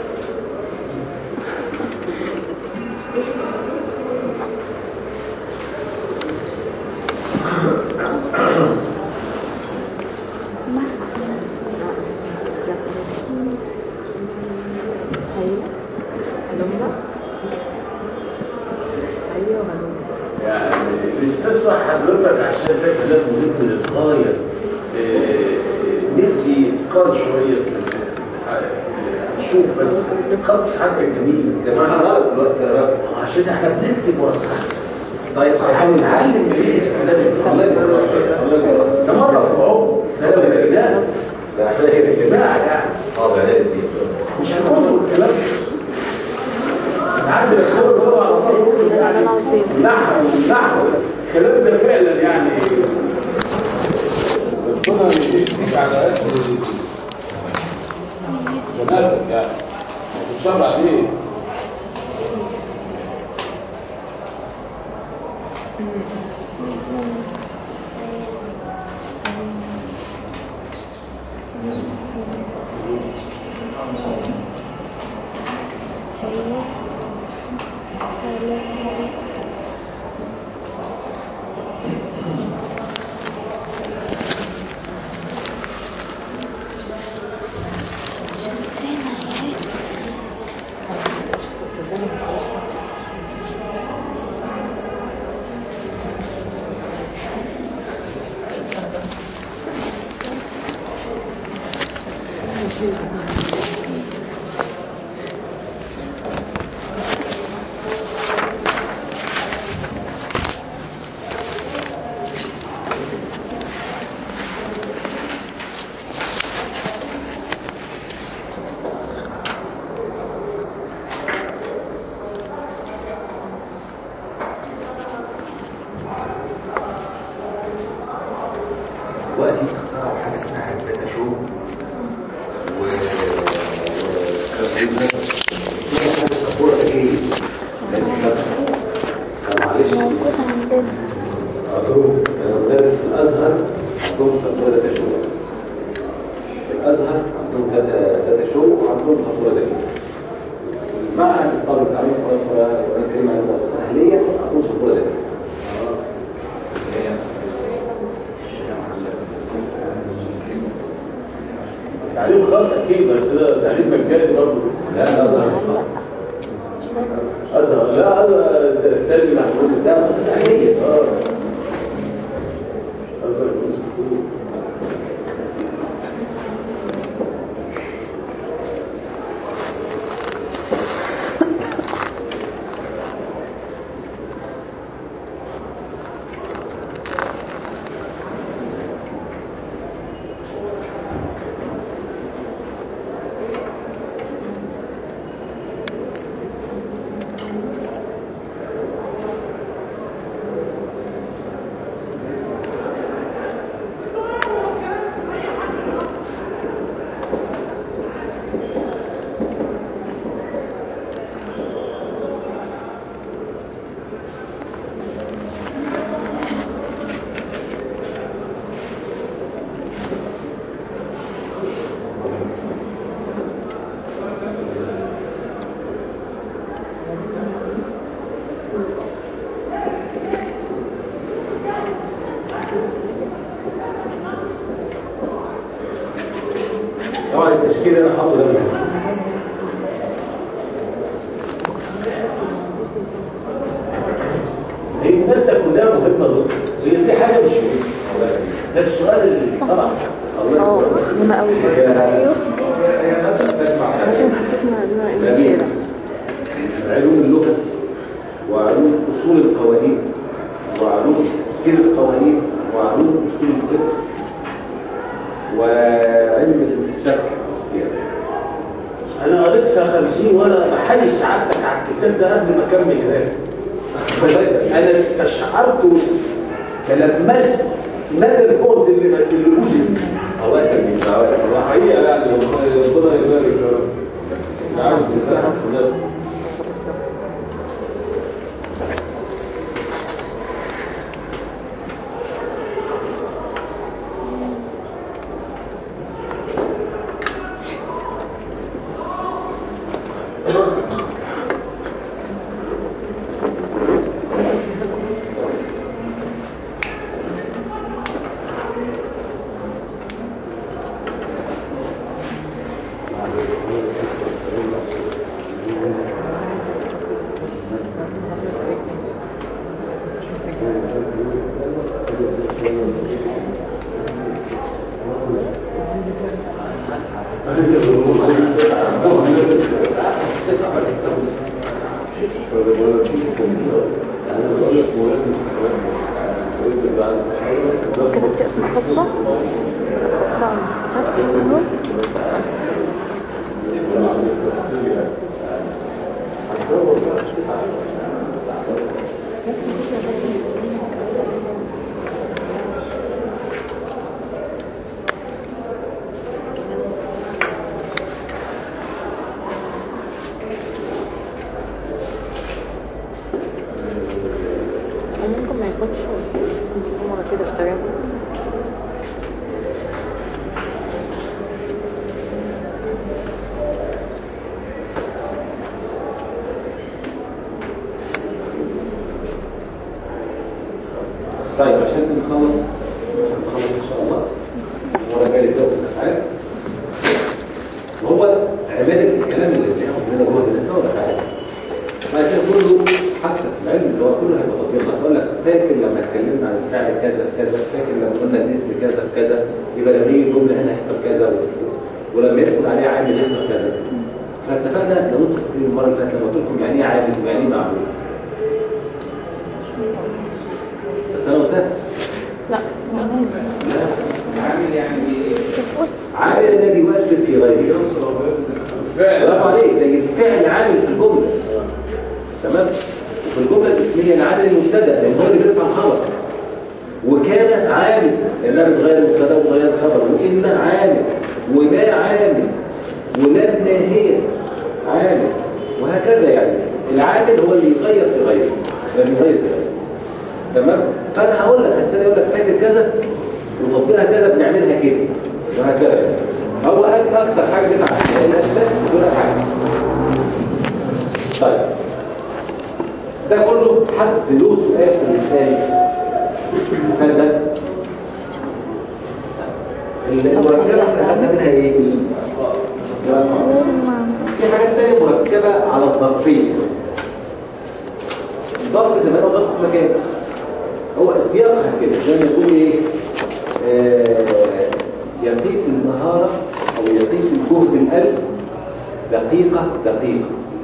ايوه هلومبا ايوه هلومبا يعني بيستسمح حضرتك ده كلام مهم للغايه آه، ندي قال شويه في نشوف بس قد سعادتك جميل زي ما انا هقرا لك دلوقتي هقرا لك. عشان احنا بنكتب ورقه طيب هنتعلم ايه الكلام الله يبارك فيك. الله يبارك فيك. ده مره في عمر ده لو لقيناه ده احنا كده سماع يعني اه ده لازم دي. مش هنقول الكلام نعدي الخبر بره على طول يعني نحو نحو الكلام ده فعلا يعني ربنا يديك على قد سماتك يعني وتصاب عليه دلوقتي اخترعوا حاجه اسمها الداتا شو و صبوره ذكيه معلش موجود عندنا أقول أنا مدرس في الأزهر عندهم سبورة داتا شو في الأزهر عندهم داتا داتا شو وعندهم سبورة ذكية المعهد الطالب التعليم القرآن الكريم عن المؤسسة الأهلية عندهم سبورة ذكية تعليم خاص اكيد بس ده تعليم مجاني برضه لا الأزهر مش خاص ازهر لا ازهر لازم محمود ده مؤسسة أهلية اه ازهر مسكون طبعا التشكيل اللي أنا حاطه ده من هي المادة كلها مهمة دول هي في حاجة مش مهمة ده السؤال اللي طبعا الله اه يبارك مهمة قوي هي هي مثلا تجمع لازم حسيتنا ما انها بين كده علوم اللغة وعلوم أصول القوانين وعلوم تفسير القوانين وعلوم أصول الفقه وعلم السلك والسيادة أنا قريت سنة 50 وأنا بحيي سعادتك على الكتاب ده قبل ما أكمل هناك أنا استشعرت تلمست مدى الجهد اللي اللي بذل الله يخليك دعواتك الله حقيقة يعني ربنا يبارك يا رب أنت عارف الإنسان حاسس ده كتبت اسم قصة هكتب اهو وممكن ما يكونش مرة كده اشتغل طيب عشان نخلص نخلص ان شاء الله المره الجايه نبدا في الافعال وهو عباده الكلام اللي بناخد منه جوه درسنا ولا فعال بعد كده كله حتى في العلم اللي هو كله هيبقى تطبيق هتقول لك فاكر لما اتكلمنا عن الفعل كذا كذا فاكر لما قلنا الاسم كذا كذا يبقى لما يجي الجمله هنا هيحصل كذا و- ولما يدخل عليه عامل يحصل كذا احنا اتفقنا لو انتوا فاكرين المره اللي فاتت لما قلت لكم يعني ايه عامل ويعني ايه معمول بس انا قلتها لا عامل يعني ايه؟ عامل الذي يؤثر في غيره برافو عليك ده الفعل عامل في الجمله تمام وفي الجمله الاسميه العامل المبتدا لان هو اللي بيرفع الخبر وكان عامل لانها بتغير المبتدا وتغير الخبر وان عامل وما عامل ولا ناهيه عامل وهكذا يعني العامل هو اللي يغير في غيره ده بيغير في غيره تمام فانا هقول لك هستنى اقول لك فاكر كذا وتطبيقها كذا بنعملها كده وهكذا يعني. هو أك- اكتر حاجه تفعل الاسباب ولا حاجه طيب ده كله حد له سؤال في الثاني هل ده المركبه احنا خدنا منها ايه؟ في حاجات تانية مركبة على الظرفين ظرف زمان وظرف مكان هو سياقها كده زي ما تقول ايه آه، يقيس المهارة او يقيس الجهد القلب دقيقة دقيقة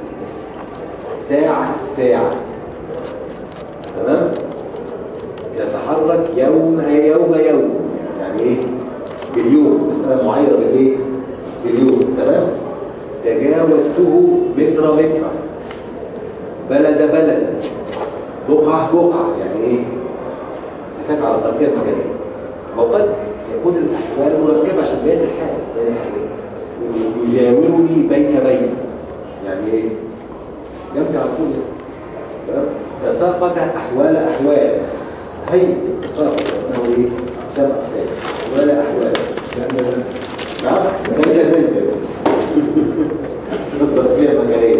ساعة ساعة تمام يتحرك يوم يوم يوم يعني ايه باليوم مسألة معينة بالايه باليوم تمام تجاوزته متر متر بلد بلد بقعة بقعة يعني ايه صفات على التركيب مكانية وقد يكون الأحوال مركبة عشان بيت الحال بين الحالين يجاورني بين بين يعني ايه يمكن على طول تمام؟ تساقط أحوال أحوال هي تساقط أنه ايه سبق سابق أحوال أحوال نعم زي زي كده الظرفية المكانية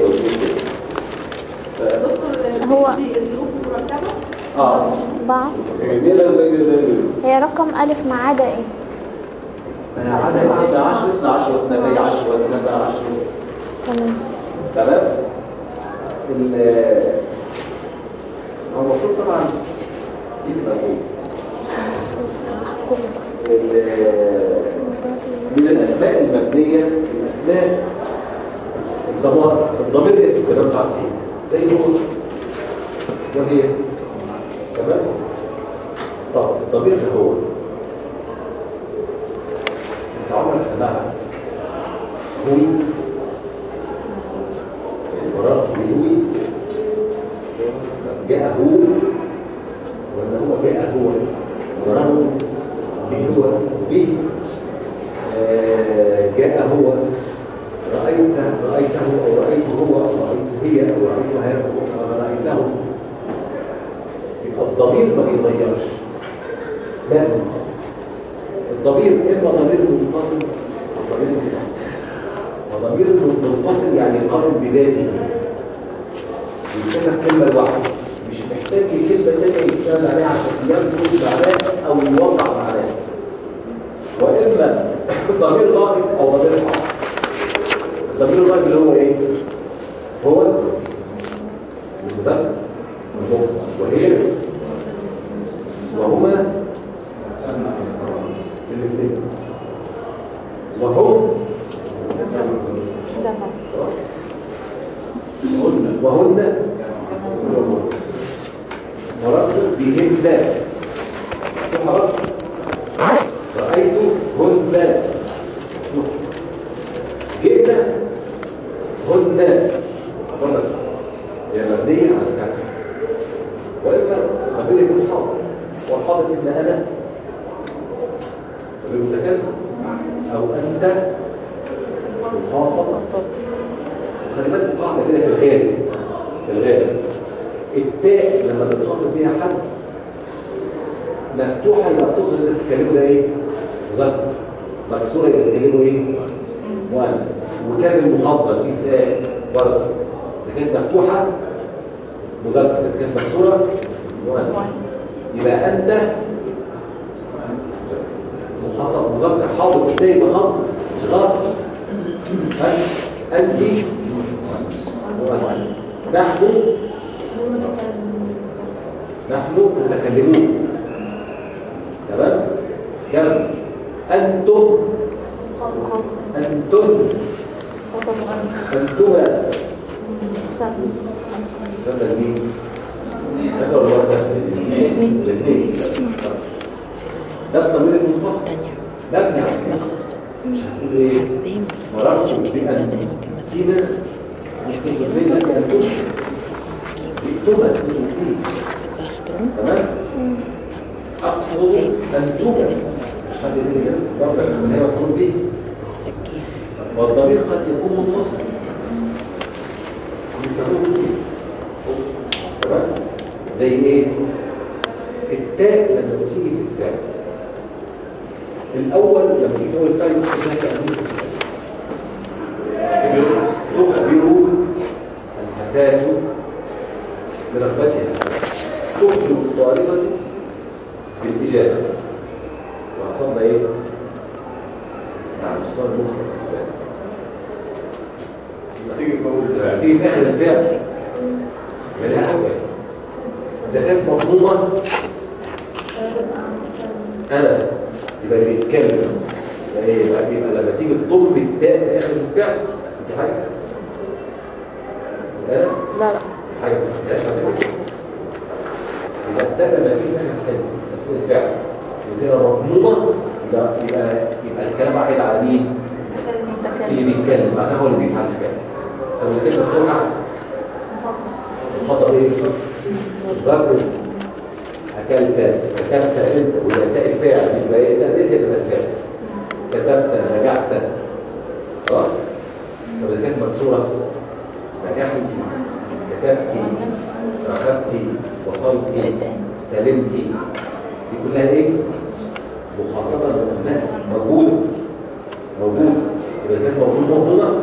هو- الظروف مرتبة اه بعض جميلة جميلة هي رقم ألف ما عدا إيه؟ أنا عدد 12 12 12 10 12 تمام تمام ال- هو المفروض طبعا دي تبقى ايه؟ ال- من الاسماء المبنيه الاسماء الضمائر الضمير اسم زي ما انتم عارفين زي هو وهي تمام طب الضمير ده هو انت عمرك سمعت هوي المراد بهوي جاء هو ولا هو جاء هو مراد بهو به آه، جاء هو رأيت رأيته أو رأيت هو أو رأيت هي أو رأيتها أو رأيته يبقى الضمير ما بيتغيرش لا الضمير إما ضمير منفصل أو ضمير منفصل وضمير منفصل يعني قائم بذاته يتكلم كلمة لوحده مش محتاج كلمة تانية يتكلم عليها عشان ينفذ معناه أو يوضع معناه وإما ضمير غائب أو ضمير حاضر الضمير الغائب اللي هو إيه؟ هو المذكر والمفرد وهي وهما بالمتكلم او انت مخاطب خلي بالك قاعده كده في الغالب في الغالب التاء لما تتخاطب فيها حد مفتوحه يبقى بتقصد انت بتتكلمه ده ايه؟ مذكر مكسوره يبقى بتتكلمه ايه؟ مؤنث وكان المخاطبه دي تاء برضه اذا كانت مفتوحه مذكر اذا كانت مكسوره مؤنث يبقى انت مخاطب مذكر حاضر التاء يبقى خط مش غلط أنت نحن نحن متكلمون تمام جمع أنتم أنتم أنتما هذا مين؟ هذا ولا واحد؟ الاثنين ده الضمير المنفصل مبني على مش هنقول ايه؟ مررت بأن تينا يحتاج بين أن تكون بكتبة الاثنين تمام؟ أقصد أن توجد مش حد يقول لي برضه من هي مفروض به والضمير قد يكون منفصل يستخدمه كتير تمام؟ زي ايه؟ التاء لما بتيجي في التاء الأول لما تيجي أول فعل يخرج لها تأمين تخبر الفتاة برغبتها تخبر الطالبة بالإجابة وصلنا إيه؟ نعم مستوى المخرج تيجي في اول تيجي في آخر الفعل ملها حاجة إذا كانت مضمومة أنا يبقى اللي بيتكلم يبقى ايه يبقى يبقى لما تيجي تضم التاء في اخر الفعل دي حاجه لا لا لا حاجه ما فيهاش حاجه يبقى التاء لما تيجي في اخر الفعل الفعل وكده مضمومه يبقى يبقى يبقى الكلام عايد على مين؟ اللي بيتكلم معناه هو اللي بيفعل الفعل طب اللي كده مفتوحه الخطأ ايه؟ الرجل أكلت كتبت أنت وإذا تاء الفاعل يبقى إيه ده ليه تبقى الفاعل كتبت نجحت خلاص طب إذا كانت مكسورة نجحتي كتبتي رغبتي وصلتي سلمتي دي كلها إيه؟ مخاطبة للأبناء موجودة موجودة إذا كانت موجودة موجودة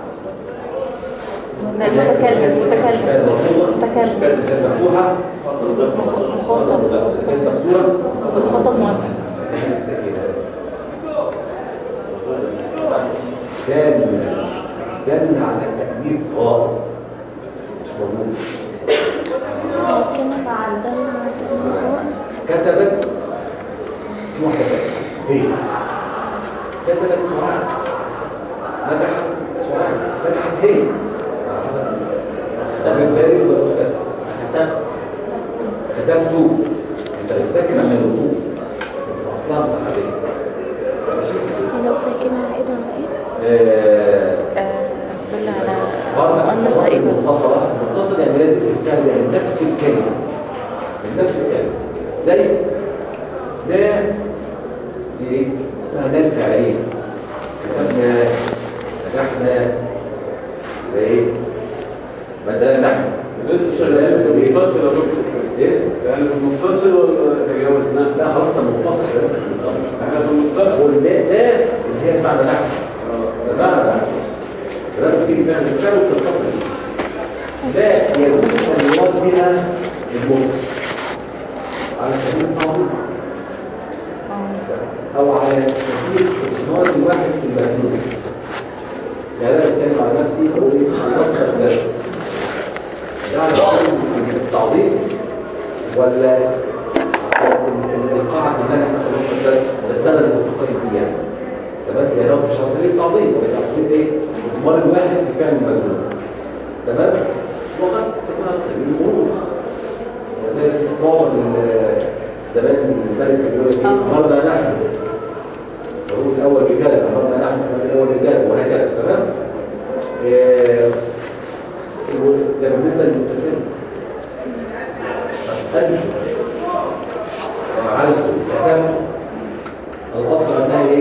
متكلم كانت متكلم موجودة متكلم كانت مفتوحة مخاطب كانت مكسورة مخاطب مؤنث كان دل على تأمير غائب مش موجود ساكنة مع الدل والتنسوق كتبت في واحدة تانية. هي كتبت سعاد نجحت سعاد نجحت هي على حسب ضمير بارد ولا مستتر كتبت كتبت انت بتذاكر عشان الوقوف اصلها متحركه ماشي لو ساكنة عائدة ولا ايه؟ آه، آه، دل على برضه مؤنث غائبة متصلة متصل يعني لازم تتكلم يعني نفس الكلمة من نفس الكلمة زي لا دي ايه؟ اسمها لا الفعلية كتبنا نجحنا ده ايه؟ بدل نحن لسه شغالين في المتصل يا دكتور ايه؟ يعني في المتصل ولا تجاوزناه؟ لا خلاص ده منفصل احنا لسه في المتصل احنا في المتصل واللا ده اللي هي بمعنى نحن ده معنى نحن لما تيجي تعمل الفعل وتتصل بيه لا يجوز ان يراد بها المطلق على سبيل التعظيم او على سبيل اسناد الواحد في المجنون يعني انا بتكلم عن نفسي اقول ايه خلصت بس ده على سبيل التعظيم ولا القاعه كلها احنا خلصنا بس بس انا اللي متفق بيه يعني تمام يعني هو مش على سبيل التعظيم هو على سبيل ايه؟ اضمار الواحد في فعل المجنون تمام وقد تكون على سبيل المرور وزي معظم ال- زمان الملك كان يقول لك إيه؟ امرنا نحن الرجل الاول بكذا امرنا نحن الرجل الاول بكذا وهكذا تمام إيه، و- ده بالنسبه للمتكلم أنت عارف كتاب الأصل أنها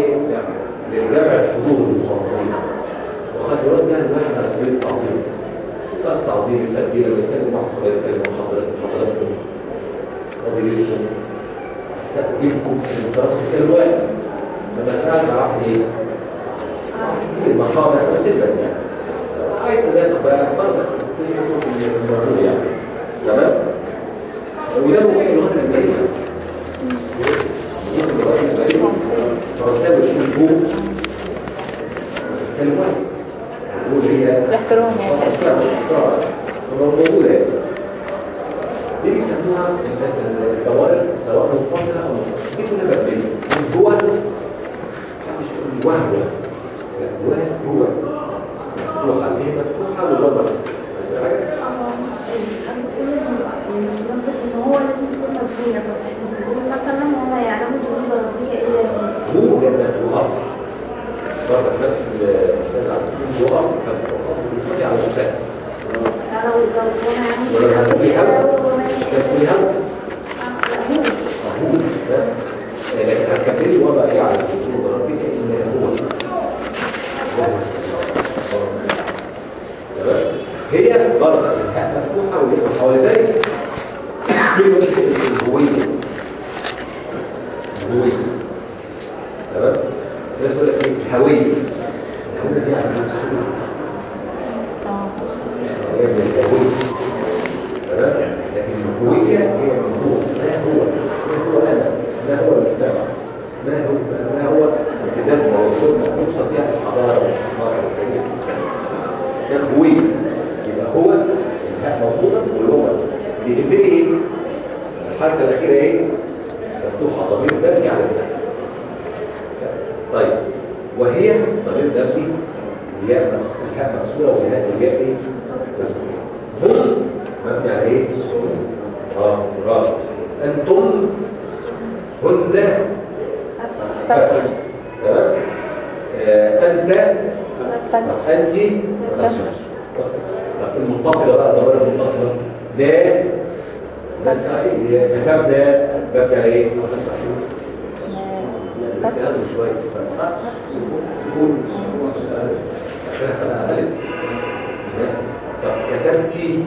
لجمع الحضور المصابين وقد يرد يعني واحد على سبيل التعظيم التعظيم التكبير اللي كان واحد صغير كلمه حضرتك حضراتكم قضيتكم استقبلكم في الصلاه كان واحد لما كان عارف ايه في المقام نفس يعني عايز تدافع بقى برضه في الموضوع يعني تمام وده ممكن في اللغه الامريكيه ممكن في اللغه الامريكيه فرنساوي يقول فوق كلمه يقول هي الاحترام يعني موجوده دي بيسموها الدوائر سواء منفصله او منفصله دي كلها مبنيه من جوه محدش يقول لي وهو لا وهو هو مفتوحه اللي هي مفتوحه وضربه قصدك ان هو لازم تكون مبنية بنقول مثلا هو يعلم الظروف الضرورية ايه هو جدا في الارض برضه نفس الاستاذ عبد الحليم هو بيتفرج على الاستاذ لو الظروف هنا يعني ولا هتقولي هوا هتقولي هوا هو هو ده لكن هتكملي وضع ايه على الظروف الضروريه ان هو تمام؟ هي برضه الهاء مفتوحه والاسم ولذلك كلمه الهويه الهويه تمام الناس تقول لك ايه الهويه الهويه دي يعني السكوت هي من الهويه تمام لكن الهويه هي الموضوع ما هو ما هو انا ما هو المجتمع ما هو ما هو امتداد موجود فرصه فيها الحضاره والاستعمار والتاريخ ده هويه يبقى هو الهاء مفروضه والهو بيهمني ايه الحركه الاخيره ايه مفتوحه ضمير مبني على الهاء طيب وهي ضمير مبني الياء الهاء مكسوره والهاء الياء ايه هم مبني على ايه اه برافو انتم هن تمام آه، انت انت طب المتصله بقى الضمير المتصله ده ده بتاع ايه كتاب ده مبني على ايه الاستعانة شوية سكون ألف طب كتبتي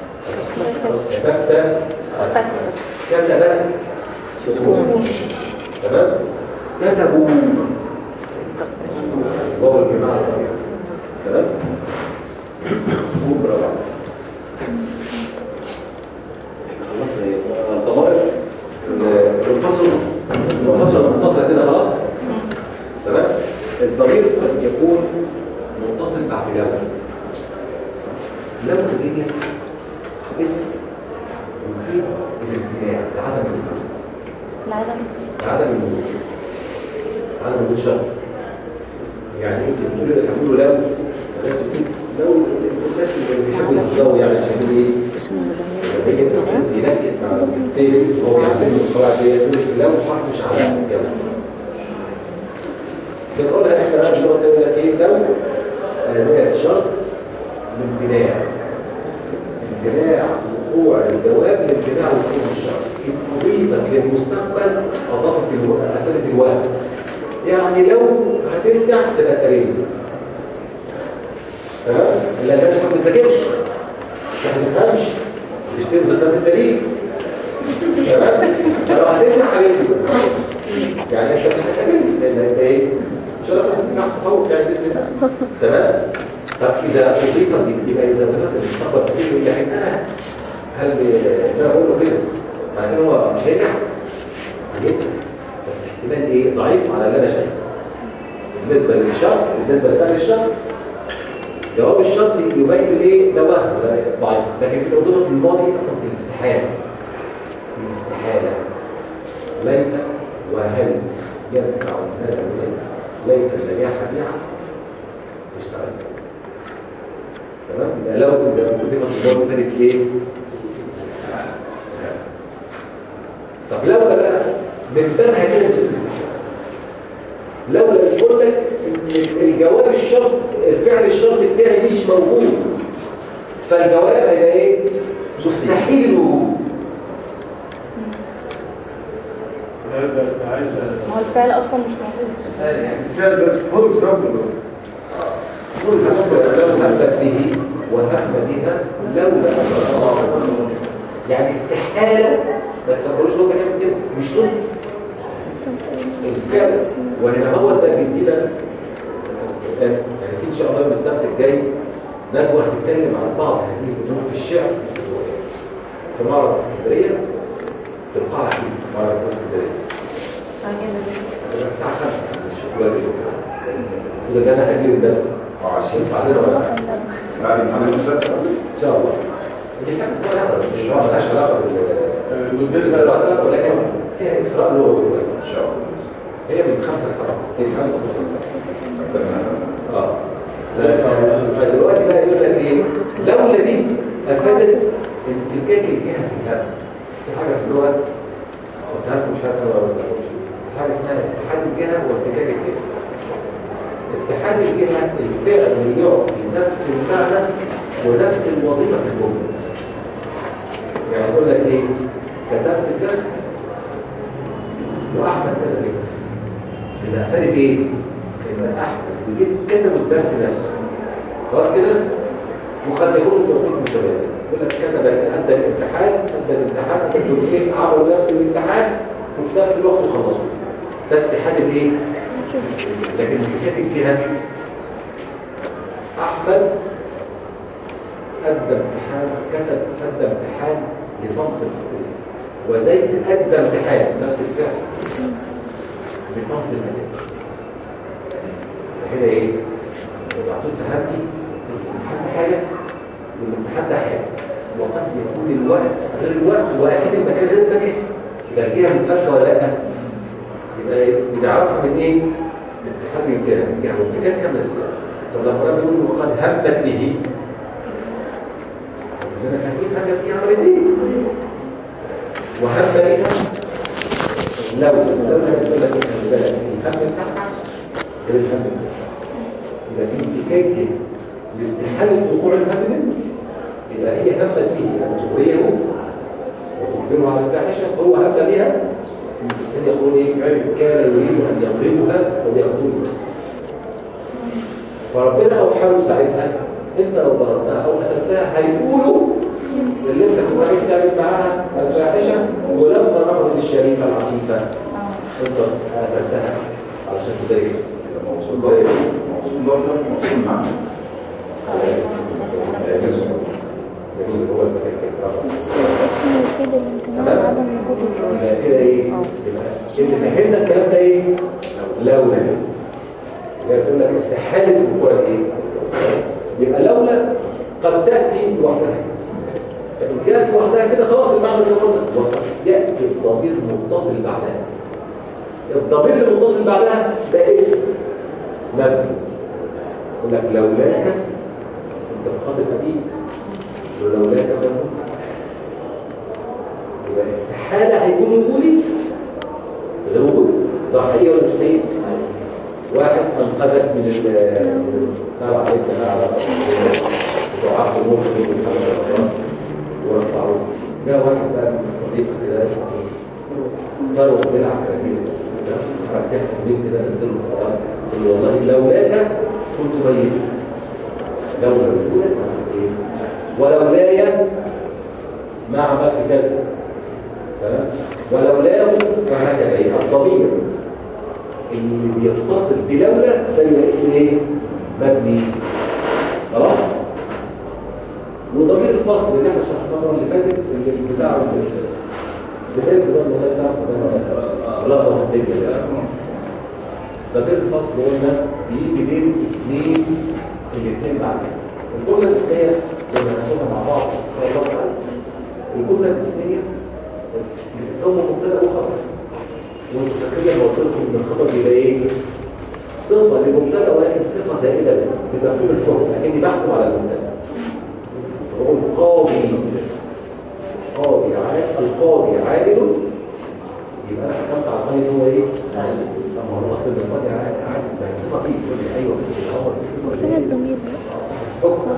كتبت كتب سكون تمام كتبوا واو الجماعة تمام سكون برافو عليك. خلصنا ايه الضمائر المنفصل المنفصل المتصل كده خلاص تمام الضمير قد يكون متصل بعد لو لو دي اسم يفيد الامتناع لعدم الوجود العدم لعدم الوجود عدم وجود شرط يعني انت بتقول لك هقول له لو لا تفيد لو الناس اللي بيحبوا يهزروا يعني عشان ايه اسمه لما يجي الناس ينكت مع التيس وهو يعلم القواعد دي يقول لك لو حرف مش على الجو بنقولها احنا بقى دلوقتي يقول لك ايه لو آه، شرط الامتناع امتناع وقوع الجواب لامتناع وقوع الشرط اضيفت للمستقبل اضافت الوقت افادت الوقت يعني لو هترجع تبقى تريد تمام لا ده مش ما بتذاكرش ما بتفهمش تشتري مذكرات التاريخ تمام لو هترجع حبيبي يعني انت مش هتعمل لان انت ايه مش هتعرف ترجع تفوق يعني لسه تمام طب اذا اضيفت دي يبقى اذا اضيفت المستقبل كتير يقول لك انا هل ده انا بقول له كده مع ان هو مش هيرجع هيرجع بس احتمال ايه ضعيف على اللي انا شايفه بالنسبه للشرط بالنسبه لفعل الشرط جواب الشرط يبين الايه ده وهم ده ضعيف لكن في اضافه الماضي افهم الاستحاله الاستحاله ليت وهل ينفع هذا الليل ليت النجاح بيعا اشتغل تمام يبقى لو اذا اضيفت الجواب ابتدت ايه استحاله طب لو بقى من بابها كده نسيب الاستحاله لولا بقول لك ان الجواب الشرط الفعل الشرط بتاعي مش موجود فالجواب هيبقى ايه مستحيل الوجود ده ده عايز ما هو الفعل اصلا مش موجود مثال بس فور اكزامبل لو همت به وهم بها لولا أن يعني استحالة ما تفكروش لغة كده كده مش لغة الفعل وهنا هو ده بيدينا يعني في ان شاء الله يوم السبت الجاي ندوه هتتكلم عن بعض هذه الامور في الشعر في معرض اسكندريه في القاعه دي معرض اسكندريه هتبقى الساعه 5 مش دلوقتي وده ده انا هجي ده عشان بعدين ولا لا؟ بعد امتحان السبت ان شاء الله اللي كان هو يحضر مش هو مالهاش علاقه بال الوداد بالدراسه ولكن فيها اثراء لغه دلوقتي ان شاء الله هي من خمسه لسبعه هي من خمسه لسبعه اه فدلوقتي بقى يقول لك ايه لولا دي افادت امتكاك الجهه في الهواء في حاجه في اللغه قلتها لكم مش عارف ولا قلتها لكم في حاجه اسمها اتحاد الجهه وامتكاك الجهه اتحاد الجهه الفعل اللي يعطي نفس المعنى ونفس الوظيفه في الجمله يعني يقول لك ايه كتبت الدرس واحمد كتب الدرس يبقى افادت ايه؟ ان احمد وزيد كتبوا الدرس نفسه خلاص كده؟ وقد يكون في توقيت متوازي يقول لك كتب ادى الامتحان ادى الامتحان ادى الدكتورين عملوا نفس الامتحان وفي نفس الوقت خلصوا ده اتحاد الايه؟ لكن اتحاد الجهه احمد ادى امتحان كتب ادى امتحان ليسانس الكليه وزيد ادى امتحان نفس الفعل ليسانس المجال كده ايه؟ وبعدين فهمتي الامتحان ده حاجه والامتحان ده حاجه وقد يكون الوقت غير الوقت واكيد المكان غير المكان يبقى الجهه منفكه ولا لا؟ يبقى بنعرفها من ايه؟ من اتخاذ الجهه الجهه والفكره كام ازاي؟ طب لو القرآن بيقول وقد همت به عندنا تهديد حاجه فيها عمليه وهم بها لو لو هنقول لك خلي بالك الهم بتاعها غير الهم بتاعها يبقى في امتكاك لاستحالة وقوع الهم منه يبقى هي همت به يعني تغريه وتخبره على الفاحشة هو هم بها الإنسان يقول إيه كان يريد أن يضربها وليقتلها فربنا أوحى له ساعتها أنت لو ضربتها أو قتلتها هيقولوا اللي أنت كنت عايز تعمل معاها الفاحشة ولما رفضت الشريفة العفيفة أنت قتلتها علشان تضايق موصول لفظ موصول لفظ موصول معنى جميل هو المكان بس الاسم يفيد الامتناع وعدم وجود الجواب يبقى كده ايه؟ يبقى اللي فهمنا الكلام ده ايه؟ لولا يبقى تقول لك استحالة وقوع الايه؟ يبقى لولا قد تأتي لوحدها فإن جاءت لوحدها كده خلاص المعنى زي ما قلنا وقد يأتي الضمير متصل بعدها الضمير المتصل بعدها ده اسم مبني يقول لك لولاك انت بتخاطب أبيك ولولاك مبني يبقى استحالة هيكون وجودي غير وجودي ده حقيقي ولا مش حقيقي؟ واحد انقذك من ال نار عليك نار بتوع عبد الموت اللي خلاص ورفعوا جاء واحد بقى من الصديق كده اسمه صاروا بيلعب كرافيل ركبت البنت ده نزله في الارض قال له والله لولاك كنت ميت لولا وجودك ما عملت ايه ولولاي ما عملت كذا تمام ولولاه فهكذا ايه الضمير اللي بيتصل بلولا ده يبقى اسم ايه مبني خلاص وضمير الفصل اللي احنا شرحناه المره اللي فاتت اللي بتاع زمان ده الله يسامحه لا طبعا ضمير الفصل قلنا بيجي بين اسمين الاثنين بعد الجمله الاسميه زي ما هناخدها مع بعض ان شاء الله تعالى الجمله الاسميه بتتكون مبتدا وخبر وانتوا فاكرين لما قلت لكم ان الخبر بيبقى ايه؟ صفه للمبتدا ولكن صفه زائده بمفهوم الحكم اكني بحكم على المبتدا فبقول قاضي قاضي عادل القاضي عادل يبقى انا حكمت على القاضي ان هو ايه؟ عادل طب ما هو اصل ان القاضي عادل ما هي صفه فيه تقول لي ايوه بس الخبر الصفه فين الضمير بقى؟ حكم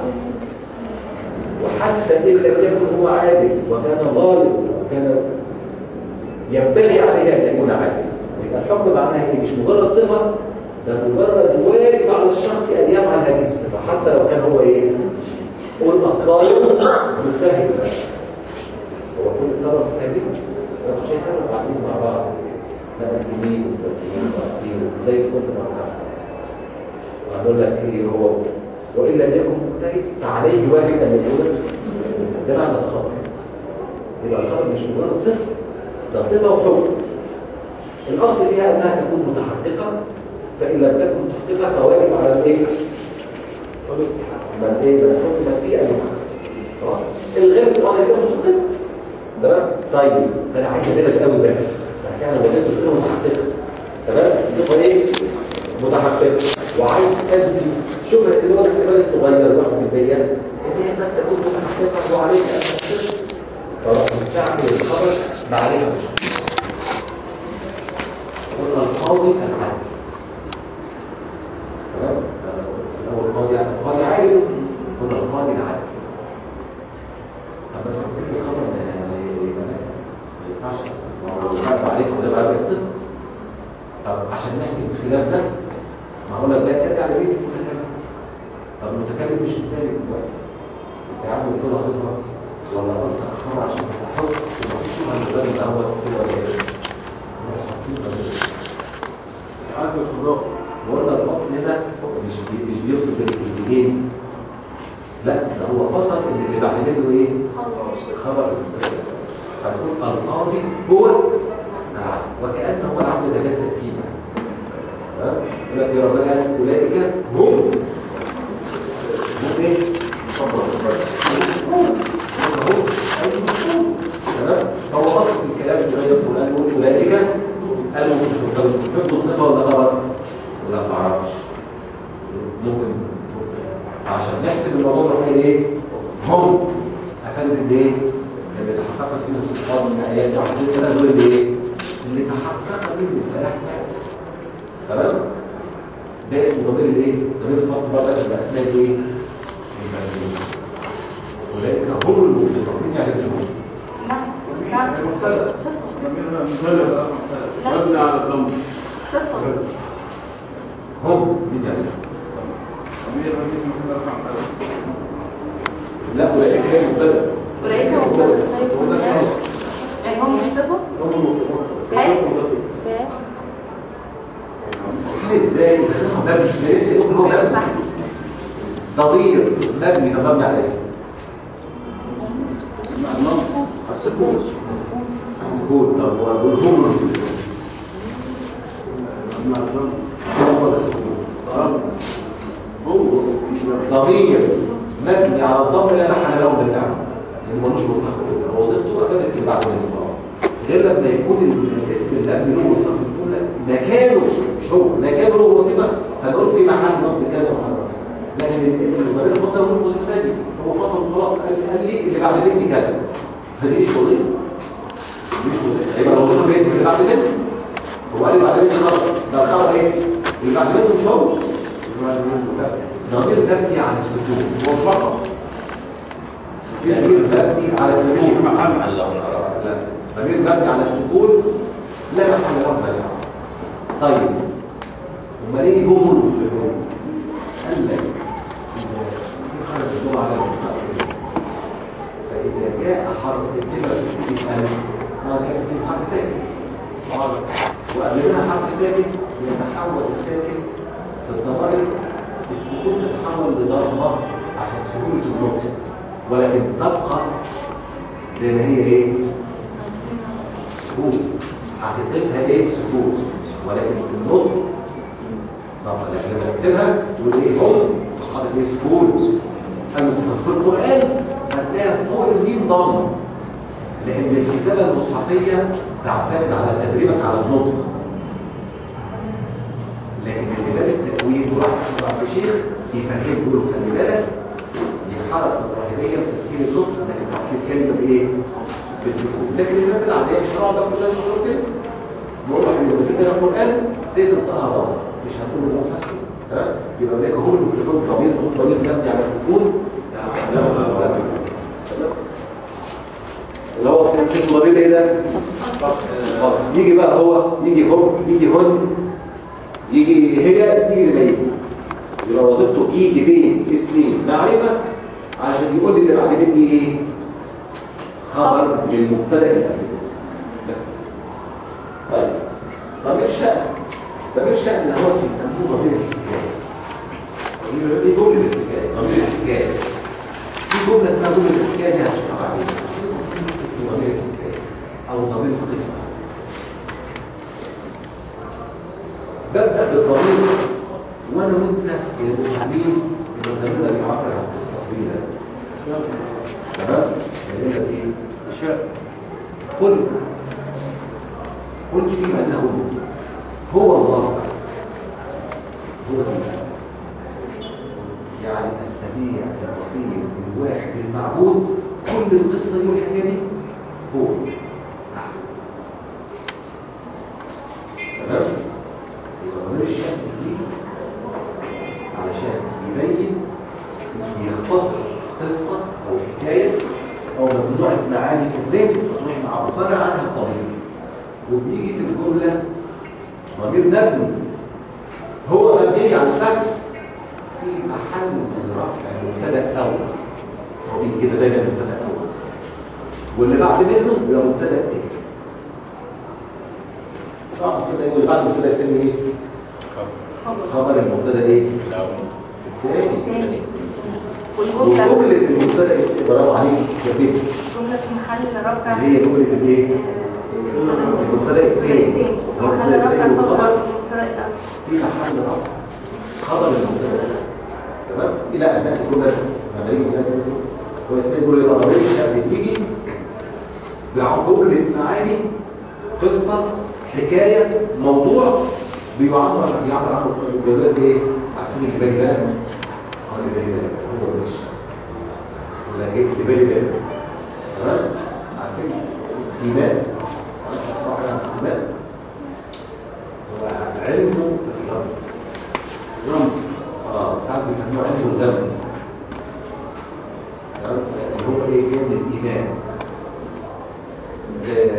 وحتى إن لم يكن هو عادل وكان ظالم وكان ينبغي عليها ان يكون عادلا يبقى الحكم معناها ايه مش مجرد صفه ده مجرد واجب على الشخص ان يفعل هذه الصفه حتى لو كان هو ايه قل الطالب مجتهد هو كل الطلبه مجتهدين انا شايف انا قاعدين مع بعض لا الجميل والبديل والاصيل زي الفل مع بعض وهقول لك ايه هو وان لم يكن مجتهد فعليه واجب ان يكون ده معنى الخبر يبقى الخبر مش مجرد صفه ده صفه وحكم الاصل فيها انها تكون متحققه فان لم تكن متحققه فواجب على الايه من ايه من حكمت فيه ان يحقق خلاص الغير في القضيه ده متحقق تمام طيب انا عايز ادلك قوي بقى انا فعلا بدات الصفه متحققه تمام الصفه ايه متحققه وعايز ادي شبهه اللي هو الاحتمال الصغير 1% ان هي قد تكون متحققه وعليك ان تصدق خلاص نستعمل الخبر معرفه مش قلنا القاضي العادل تمام هو القاضي القاضي عادل قلنا القاضي العادل طب انت بتكتب الخبر ما ما ينفعش لو حد عليك وده بقى بقت صفر طب عشان نحسب الخلاف ده ما هقول لك ده ترجع لبيت المتكلم طب المتكلم مش قدامي دلوقتي انت عارف بتقولها صفر ولا قصدك خبر عشان تحط يبقى في شبهه المدرب ده هو كده ولا ايه؟ حاطين بدل عارف الخضار وقلنا الفصل هنا مش بي- مش بيفصل بين الاتجاهين لا ده هو فصل ان اللي بعد منه ايه خبر المبتدأ. فنقول القاضي هو العبد وكانه هو العبد تجسد فينا تمام يقول لك يا ربنا قال اولئك هم هم ايه هم هم المفروض. تمام هو اصل الكلام اللي غير القران يقول اولئك المفروض طب تحطوا صفه ولا خبر لا ما اعرفش ممكن تكون صفة. عشان نحسب الموضوع نروح قايل ايه هم افادت ان ايه اللي تحققت فيهم الصفات من ايات واحد اثنين ثلاثه دول اللي ايه اللي تحقق فيهم الفلاح فعلا تمام ده اسمه ضمير الايه ضمير الفصل بقى تبقى اسماء ايه المفعولين. اولئك هم المفلحون مين يعني هم مبني على الضم هم مين يعني لا اولئك هي مبتدا قليل يعني هم مش صفة هم المفروض حلو. ف ازاي اذا كان هو مبني ده لسه يقول هو مبني ضمير مبني طب مبني على ايه السكون السكون طب والهم مبني على الضم هو السكون هو ضمير مبني على الضم لا محل له من الدعوه لانه ملوش وظيفه هو وظيفته افادت اللي بعد منه خلاص غير لما يكون الاسم اللي قبل له وظيفه في الجمله مكانه مش هو مكانه له وظيفه هنقول في محل نصب كذا ومحل رفع. لكن الضمير الفصل ملوش وظيفه ثانيه هو فصل خلاص قال قال لي اللي بعد مني كذا فدي مش وظيفه دي مش وظيفه يبقى الوظيفه فين اللي بعد منه هو قال لي بعد مني خبر ده الخبر ايه اللي بعد منه مش هو لا ضمير مبني على السكون هو فقط ضمير مبني على السكون محل لا ضمير مبني على السكون لا محل له من الإعراب. طيب امال ايه هم المفلحون قال لك اذا في حرف اللغه على المفصل فاذا جاء حرف الكلمه في الف ما كان في حرف ساكن قال وقبلنا حرف ساكن يتحول الساكن في الضمائر السكون تتحول لضربه عشان سهوله النطق ولكن تبقى زي ما هي ايه سكون حقيقتها ايه سكون ولكن في النطق طبعا لكن لما تكتبها تقول ايه هم حاطط ايه سكون أما في القران هتلاقيها فوق الميم ضم لان الكتابه المصحفيه تعتمد على تدريبك على النطق لكن اللي دارس تأويل وراح يقرأ شيخ يفهم يقول له خلي بالك دي حركة ظاهرية بتسهيل النطق لكن أصل الكلمة بإيه؟ بالسكون لكن الناس العادية مش هنقعد بقى مش هنشرب كده نقول له حبيبي بس كده القرآن تقدر تنطقها غلط مش هنقول للناس مسكون تمام؟ يبقى هناك هم المفلحون ضمير ضمير مبني على السكون لا لا لا اللي هو كان اسمه ضمير ايه ده؟ فصل يجي بقى هو يجي هم يجي هن يجي هي يجي زمايل يبقى وظيفته يجي بين اسمين معرفة عشان يقول لي اللي بعد مني ايه خبر للمبتدا اللي قبل بس طيب ضمير شأن ضمير شأن اللي هو بيسموه ضمير الحكاية يبقى في جملة الحكاية ضمير الحكاية في جملة اسمها جملة الحكاية دي هشرحها بعدين اسمه ضمير الحكاية أو ضمير القصة ببدأ بالضمير وأنا وأنت يبقوا فاهمين إن الضمير ده بيعبر عن قصة طويلة تمام؟ يقول لك إيه؟ شاء قل قل لي أنه هو الله هو الله يعني السميع البصير الواحد المعبود كل القصة دي والحكاية دي هو أحد تمام؟ يبقى ضمير الشأن دي علشان يبين يختصر قصة أو حكاية أو مجموعة معاني في الذهن تروح معبرة عنها الضمير وبيجي في الجملة ضمير مبني هو مبني على الفتح في محل من رفع المبتدا اول هو بيجي كده دايما مبتدا اول واللي بعد منه يبقى مبتدا تاني صح كده يقول بعد المبتدا التاني ايه خبر المبتدا ايه الثاني والجملة وجمله المبتدا إيه؟ برافو عليك جبت جملة في محل رفع اللي هي جمله الايه المبتدا الثاني هو محل المبتدا رفع الثاني خبر والخبر المبتدأ الأول. في محل رفع خبر المبتدا تمام الى ان تاتي جمله مبنيه هو اسمها جمله يبقى ضمير الشأن بيجي بجمله معاني قصه حكايه موضوع بيعبر بيعبر عنه الجملات ايه عارفين اللي بالي بالك هو اللي بالي بالك هو مش ولا جيت اللي بالي بالك تمام عارفين السيمات اسمعوا حاجه عن السيمات هو علم الرمز رمز اه ساعات بيسموه علم الرمز تمام؟ اللي هو ايه جاي من الايمان زي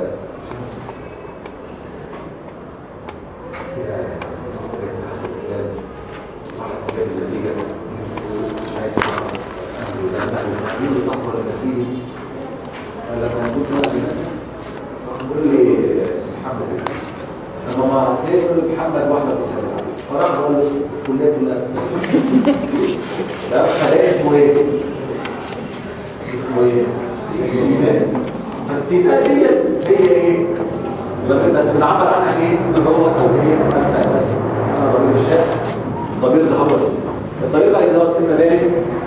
لما ما تقول محمد واحده بيسلم فراح ولا الكليه كلها بتسلم لا ده اسمه ايه؟ اسمه ايه؟ سيمان فالسيمان دي هي ايه؟ بس بنعبر عنها ايه؟ هو التوحيد اسمها ضمير الشك ضمير اللي هو الاسم الضمير بقى يتضرب اما بارز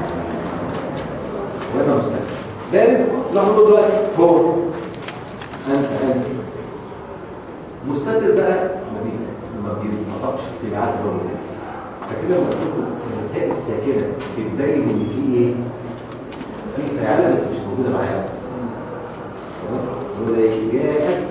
واما مستتر بارز نحن دلوقتي هو انت انت مستتر بقى ما بي ما بينطقش السماعات الضمير فكده لما تكون الهاء الساكنه بتبين ان في ايه؟ في فعاله بس مش موجوده معانا يقول ايه؟ جاءت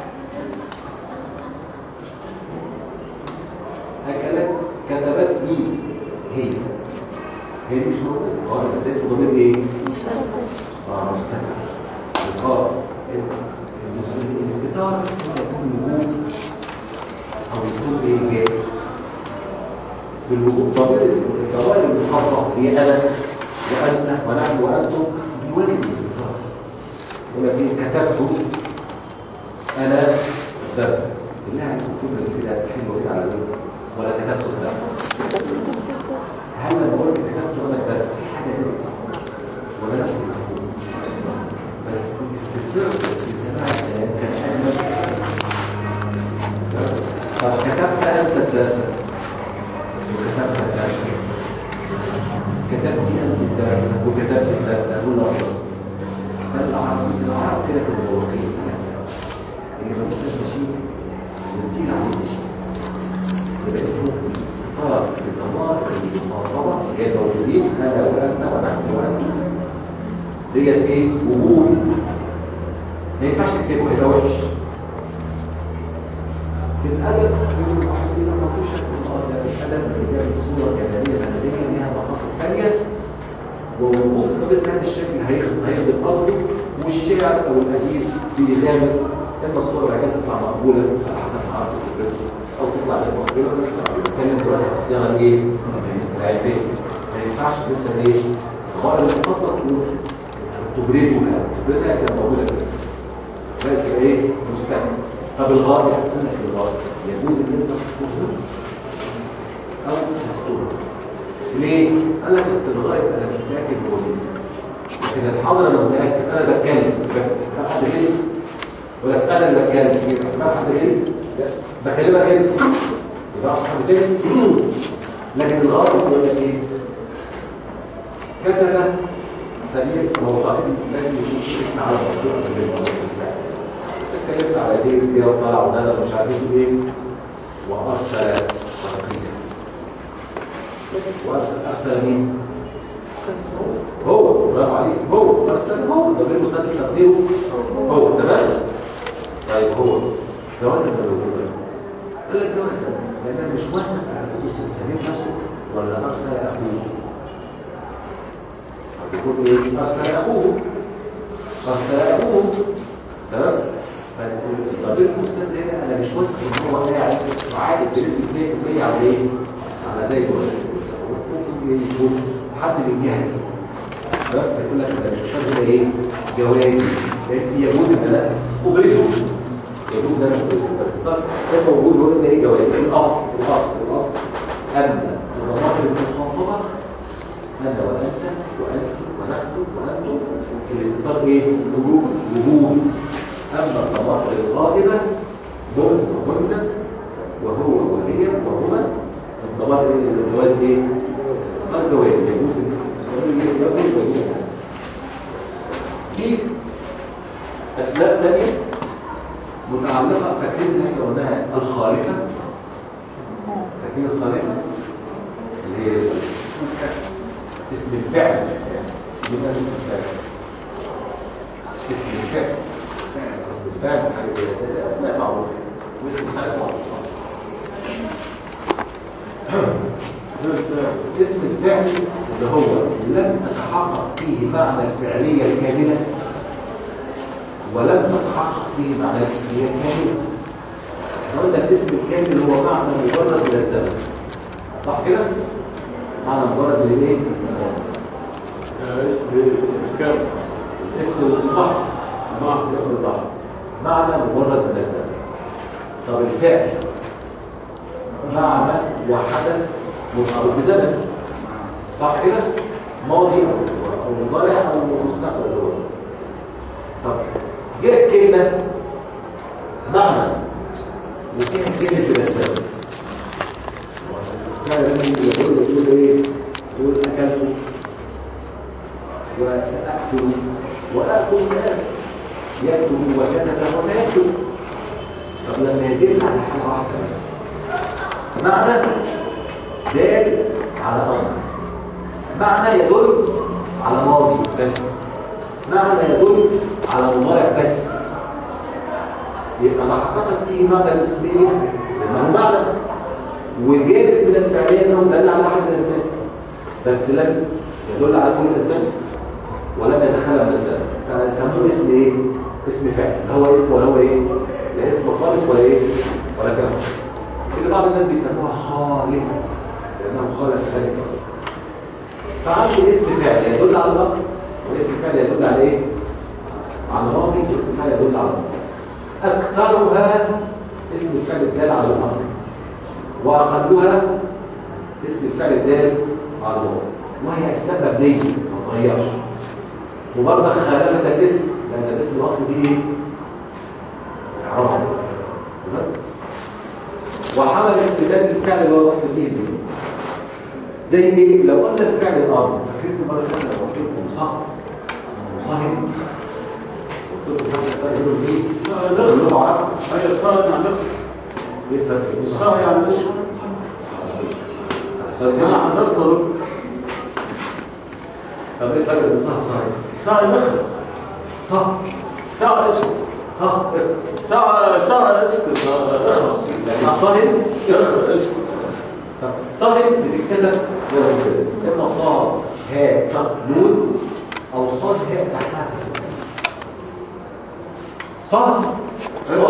أكلت كتبت لي هي هي دي مش موجودة اه ده اسمه ضمير ايه؟ اه مستتر اه المس- الاستتار ممكن يكون وجود او يكون ايه جائز في الوجود ضمير الضمائر المخاطبة هي انا وانت ونحن وانتم دي واجب الاستتار يقول لك ايه كتبت انا درسا بالله عليكم الجمله دي كده حلوه كده على الوجه ولا كتبت الدرس هل لما بقول لك كتبت ولا الدرس في حاجه زي كده ولا نفس المفهوم بس استسرت في سماع الكلام كان اجمل فكتبت انت الدرس وكتبت الدرس كتبت انت الدرس وكتبت الدرس اقول له فالعرب العرب كده كانوا متفوقين اللي ملوش لازمه شيء بنزيل عليه شيء يبقى اسمه الاستقرار بالضمائر المخاطبه غير موجودين انا وانت ونحن وانتم ديت ايه وجود ما ينفعش تكتبه هيبقى وحش في الادب يقول واحد اذا ما فيش اه ده في الادب بيجاب الصوره جماليه بلديه ليها مقاصد ثانيه ووجود قبل هذا الشكل هيخدم هيخدم قصده والشعر او الاديب بيغامر اما الصوره بعد كده تطلع مقبوله على حسب معرفه وخبرته او تطلع غير مقبوله بنتكلم دلوقتي على الصياغه الايه؟ العلميه ما ينفعش ان انت ايه؟ الغائب المخطط تبرزه كده تبرزها كده موجوده كده لا تبقى ايه؟ مستعد طب الغائب قال لك الغائب يجوز ان انت تخططه او تستوره ليه؟ قال لك اصل الغائب انا مش متاكد هو مين لكن الحاضر انا متاكد انا بتكلم بفهم حد غيري يقول لك انا اللي بتكلم بفهم حد غيري لا. بكلمك انت يبقى اصحاب تاني لكن الغائب يقول لك ايه؟ كتب سليم هو غائب لازم يكون في اسم على مشروع في الموضوع اتكلمت على زيد كده وطلع ونزل مش عارف ايه وارسل رقيقا وارسل ارسل مين؟ هو برافو عليك هو ارسل هو ده غير مستند تقديره هو تمام طيب هو جواز الدولة قال لك جواز لان انا مش واثق على ارسل سليم نفسه ولا ارسل اخوه يقول ايه ارسل اخوه ارسل اخوه تمام فالضمير المستند هنا انا مش واثق ان هو قاعد عادي بنسبه 2% على ايه؟ على زي ما ممكن يكون حد من جهه دي تمام فيقول لك انا مش فاهم ايه؟ جوازي لان يجوز ان انا ابرزه يجوز ان انا ابرزه بس طب كان موجود يقول ان ايه جوازي الاصل الاصل الاصل اما الضمائر المخاطبه انا وانت وانت ونحن وانتم الاستطار ايه؟ وجود وجود أما الضمائر الغائبة هم وهن وهو وهي وهما الضمائر الجواز ايه؟ ما الجواز يجوز يجوز ويجوز في أسماء ثانية متعلقة فاكرين ان احنا قلناها الخالفة فاكرين الخالفة اللي هي اسم الفعل يبقى اسم الفعل اسم الفعل فاهم حاجه كده ده اسماء معروفه واسم حاجه معروفه اسم الفعل اللي هو لم تتحقق فيه معنى الفعليه الكامله ولم تتحقق فيه معنى الاسميه الكامله احنا قلنا الاسم الكامل هو معنى مجرد من الزمن صح كده؟ معنى مجرد من الايه؟ اسم اسم كام اسم البحر اسم اسم البحر معنى مجرد من الزمن طب الفعل معنى وحدث مرتبط بزمن صح كده ماضي او او مضارع او مستقبل هو طب جت كلمه معنى وفيها كلمه الزمن كان لازم يقول يقول ايه يقول اكلت وساكل واكل الناس يكتب وكتب وسيكتب طب لما يدل على حاجه واحده بس معنى دال على امر معنى يدل على ماضي بس معنى يدل على مضارع بس يبقى ما حققت فيه معنى الاسميه لانه معنى وجاءت من الفعليه انه دل على واحد من الاسماء بس لم يدل على كل الاسباب ولم يتخلى من الزمن فسموه اسم ايه اسم فعل لا هو اسم ولا هو ايه لا اسم خالص ولا ايه ولا كلام اللي بعض الناس بيسموها خالفه لانه خالف ذلك فعندي اسم فعل يدل على الامر واسم فعل يدل على ايه على ماضي واسم فعل يدل على الماضي اكثرها اسم الفعل الدال على الامر واقلها اسم الفعل الدال على الماضي وهي اسماء مبنيه ما تغيرش وبرضه خالفت الاسم لان الاسم الاصلي فيه ايه؟ اعرابها وحمل استدلال الفعل اللي هو الاصل فيه دي زي ايه؟ لو قلنا الفعل الامر فاكرين المره اللي فاتت لما قلت لكم صح مصاهب قلت لكم الفرق بينهم ايه؟ قلت لكم عرفت هي صارت مع نفسك ايه الفرق بين الصح الصاغ يعني اسم انا حضرت أقول طب ايه الفرق بين الصح وصحيح؟ الصاغ يخلص صح صاغ اسم صح صاغ صاغ اسكت اخلص لكن صاهب اسكت صاهب بتتكلم زي ما كده اما صاد ها صاد نون او صاد ها تحتها اسم صاد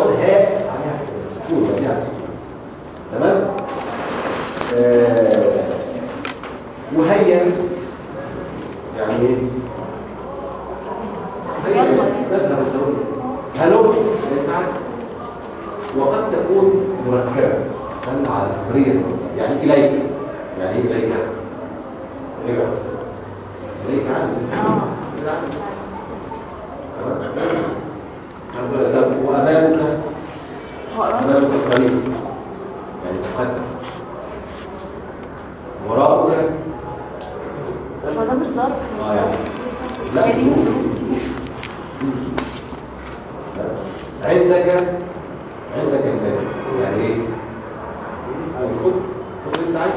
آه، وهيا يعني ايه؟ هيا نذهب سويا هلومي يعني وقد تكون مركبة دل على الحرية يعني إليك يعني إيه إليك ابعد إليك عني ابعد عني. تمام؟ طب وأمامك أمامك قريب يعني تقدم وراءك هو ده مش ظرف اه يعني لا هي دي ظروف. لا. عندك عندك المال يعني ايه؟ يعني خد خد اللي انت عايزه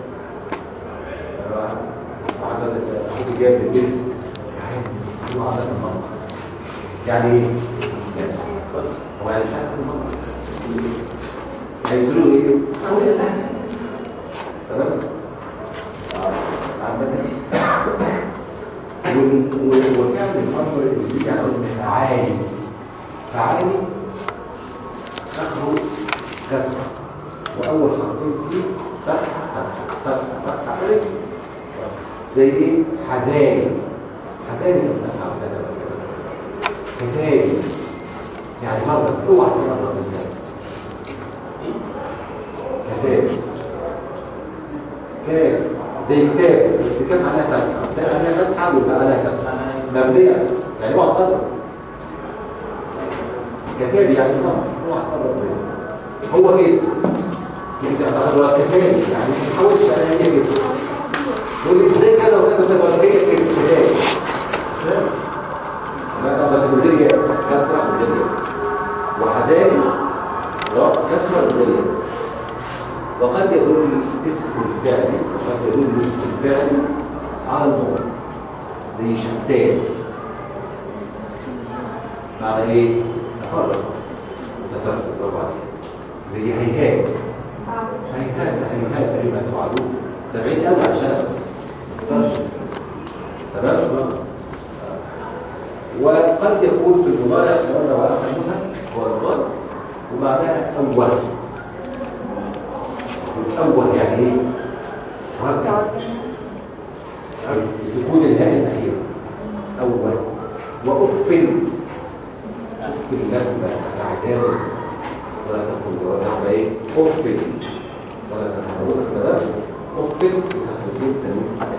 واحد مثلا اخوك جاي من البيت عادي هو عندك المطبخ يعني ايه؟ هو يعني مش عارف المطبخ هيقولوا له ايه؟ خد اللي انت عايزه تمام؟ آه، عندك وال- وال- وفعل الامر اللي بيجي على وزن فعالي فعالي اخره كسر واول حرفين فيه فتحه فتحه فتحه فتحه الف زي ايه؟ حدايا حدايا فتحه فتحه كتاب يعني مرة اوعى تقرا الكتاب كتاب كتاب زي كتاب بس كتاب عليها فتحه كتاب عليها فتحه ويبقى عليها كسر مبنيه يعني اوعى تقرا كتاب يعني نمر اوعى تقرا هو كده انت هتقرا كتاب يعني ما تحاولش على هي كده تقول لي ازاي كذا وكذا وكذا ولا هي كده كتاب لا بس من غير ياء كسره من غير ياء وحداني راء كسره من غير ياء وقد يدل اسم الفعل وقد يدل اسم الفعل على الموضوع زي شتان معنى ايه؟ تفرق تفرق برافو عليك زي هيهات هيهات هيهات لما توعدون ده بعيد قوي عشان ما تقدرش تمام؟ وقد يكون في المضارع مرة وأخذها هو المضارع وبعدها أول الأول يعني إيه؟ فرق بسكون الهاء الأخير أول وأفل أفل لكم أعداد ولا تقول ولا إيه؟ أفل ولا تقول كده أفل بكسر الجيم تنوين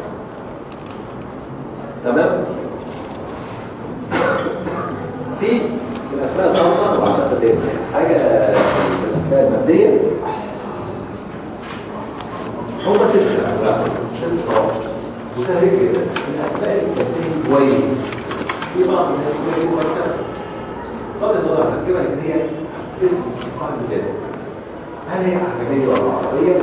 تمام؟ في الاسماء الخاصه واعتقد دي حاجه في الاسماء المبديه هم ست انواع ست طرق وسهل جدا الاسماء اللي بتنتهي كويس في بعض الاسماء اللي مرتبه بغض النظر عن كده ان هي اسم في قاعده زياده هل هي عجميه ولا عربيه؟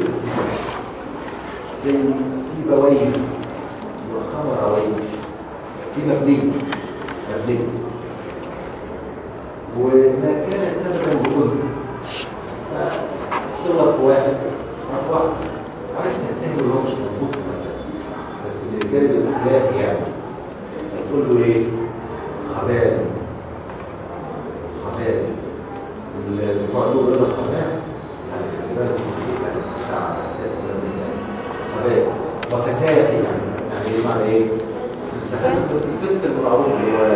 زي سيبويه وخمرويه دي مبنيه مبنيه وما كان سببا لكل تغلط في واحد في واحد عايز تتهم اللي هو مش مظبوط في المسألة بس من الجانب الاخلاقي يعني تقول له ايه؟ خبال خبال اللي بتوع دول يقول لك خبال يعني خلي بالك من الفلوس يعني بتاع ستات ولا من خبال وكساكي يعني يعني ايه معنى ايه؟ التخصص بس الفسق المعروف اللي هو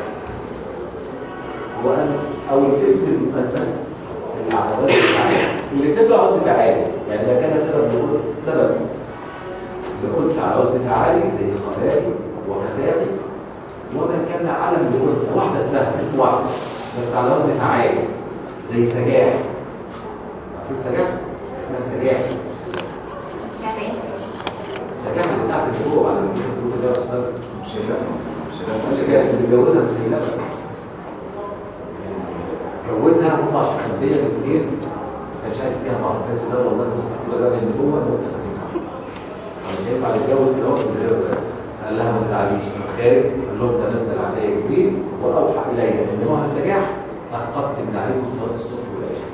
وأن أو الاسم المقدم اللي على وزن فعال الاثنين دول على وزن فعالي يعني ما كان سبب لقول سبب لقلت على وزن فعالي زي خبائي وكسائي وما كان علم لقلت واحدة اسمها اسم واحد بس على وزن فعالي زي سجاح عارفين سجاح؟ اسمها سجاح يعني ايه سجاح اللي بتاعت الجوع على الجوع ده أستاذ مش اللي كانت متجوزها مسيلمة جوزها هم عشان خلفيه الاثنين ما كانش عايز يديها معرفات لا والله بص كده ده ان هو انا متفقين انا شايف على يتجوز كده وقت من غير ده قال لها ما تزعليش خارج قال لهم تنزل عليا جبريل واوحى الي ان نوع سجاح اسقطت من عليكم صلاه الصبح والعشاء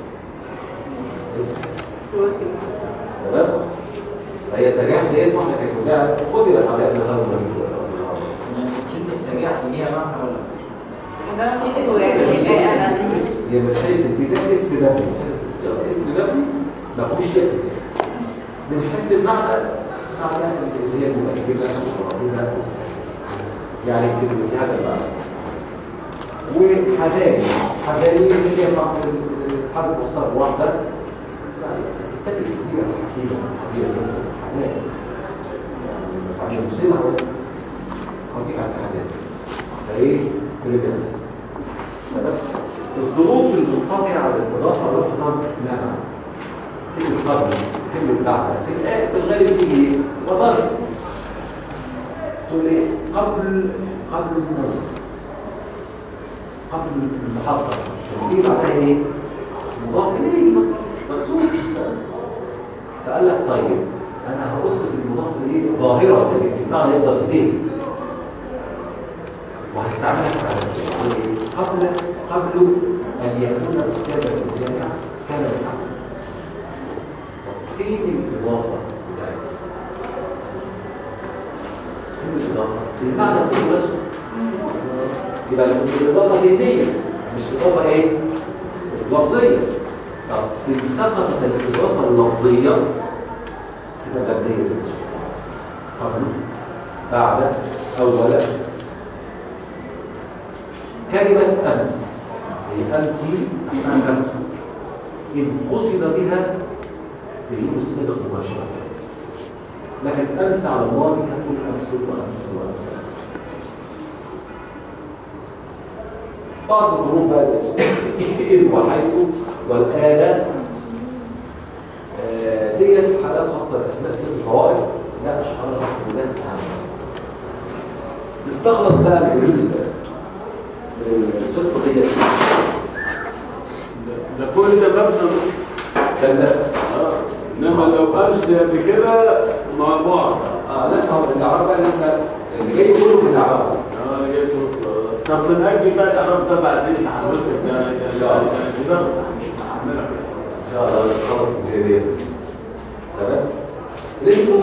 تمام فهي سجاح ديت واحده كانت كلها قتلت على اهل خلق النبي كلمة سجاح ليها معنى ولا مجرد اسم يعني انا هي من حيث البدايه اسم مبني من حيث الصيغه اسم مبني ما فيهوش شك بنحس المعنى معنى اللي هي المؤكدة والمؤكدة يعني في في هذا المعنى وحذاري حذاري اللي هي بعض الحرب والصار واحدة يعني الستات الكثيرة الحقيقة الحقيقة حذاري يعني مسلمة هو هوديك على الحذاري فايه كل ده بس تمام الظروف المنقطعة للإضافة لفظا نعم كلمة قبل كلمة بعد في الآية في الغالب تيجي ايه؟ وظرف تقول ايه قبل قبل النوم قبل المحطة تيجي بعدها ايه مضاف اليه مقصود فقال لك طيب انا هاسقط المضاف اليه ظاهرة لكن في المعنى يفضل في ذهني وهستعملها استعمال قبل قبل ان يكون استاذا في الجامعه كان بالحق فين الاضافه بتاعتها؟ فين الاضافه؟ في المعنى كله نفسه يبقى الاضافه ذهنيه مش اضافه ايه؟ لفظيه طب ان سقطت الاضافه اللفظيه تبقى مبنيه زي ما قبل بعد اولا كلمة أمس هي أمسي أمس إن قصد بها تريد الصدق مباشرة لكن أمس على الماضي هتقول أمس وأمس وأمس بعض الظروف بقى زي إذ وحيث والآلة آه، ديت حالات خاصة بأسماء ست الطوائف لا أشعار خاصة بذات نستخلص بقى من القصة دي ده كل ده مبنى كان ده اه انما لو امس قبل كده مع بعض اه لا هو الاعراب بقى اللي احنا اللي جاي كله في الاعراب اه انا جاي أقول- طب من اجل بقى الاعراب ده بعدين حضرتك ده ده ده ده ده مش محملك ان شاء الله نخلص الجزئيه دي تمام الاسم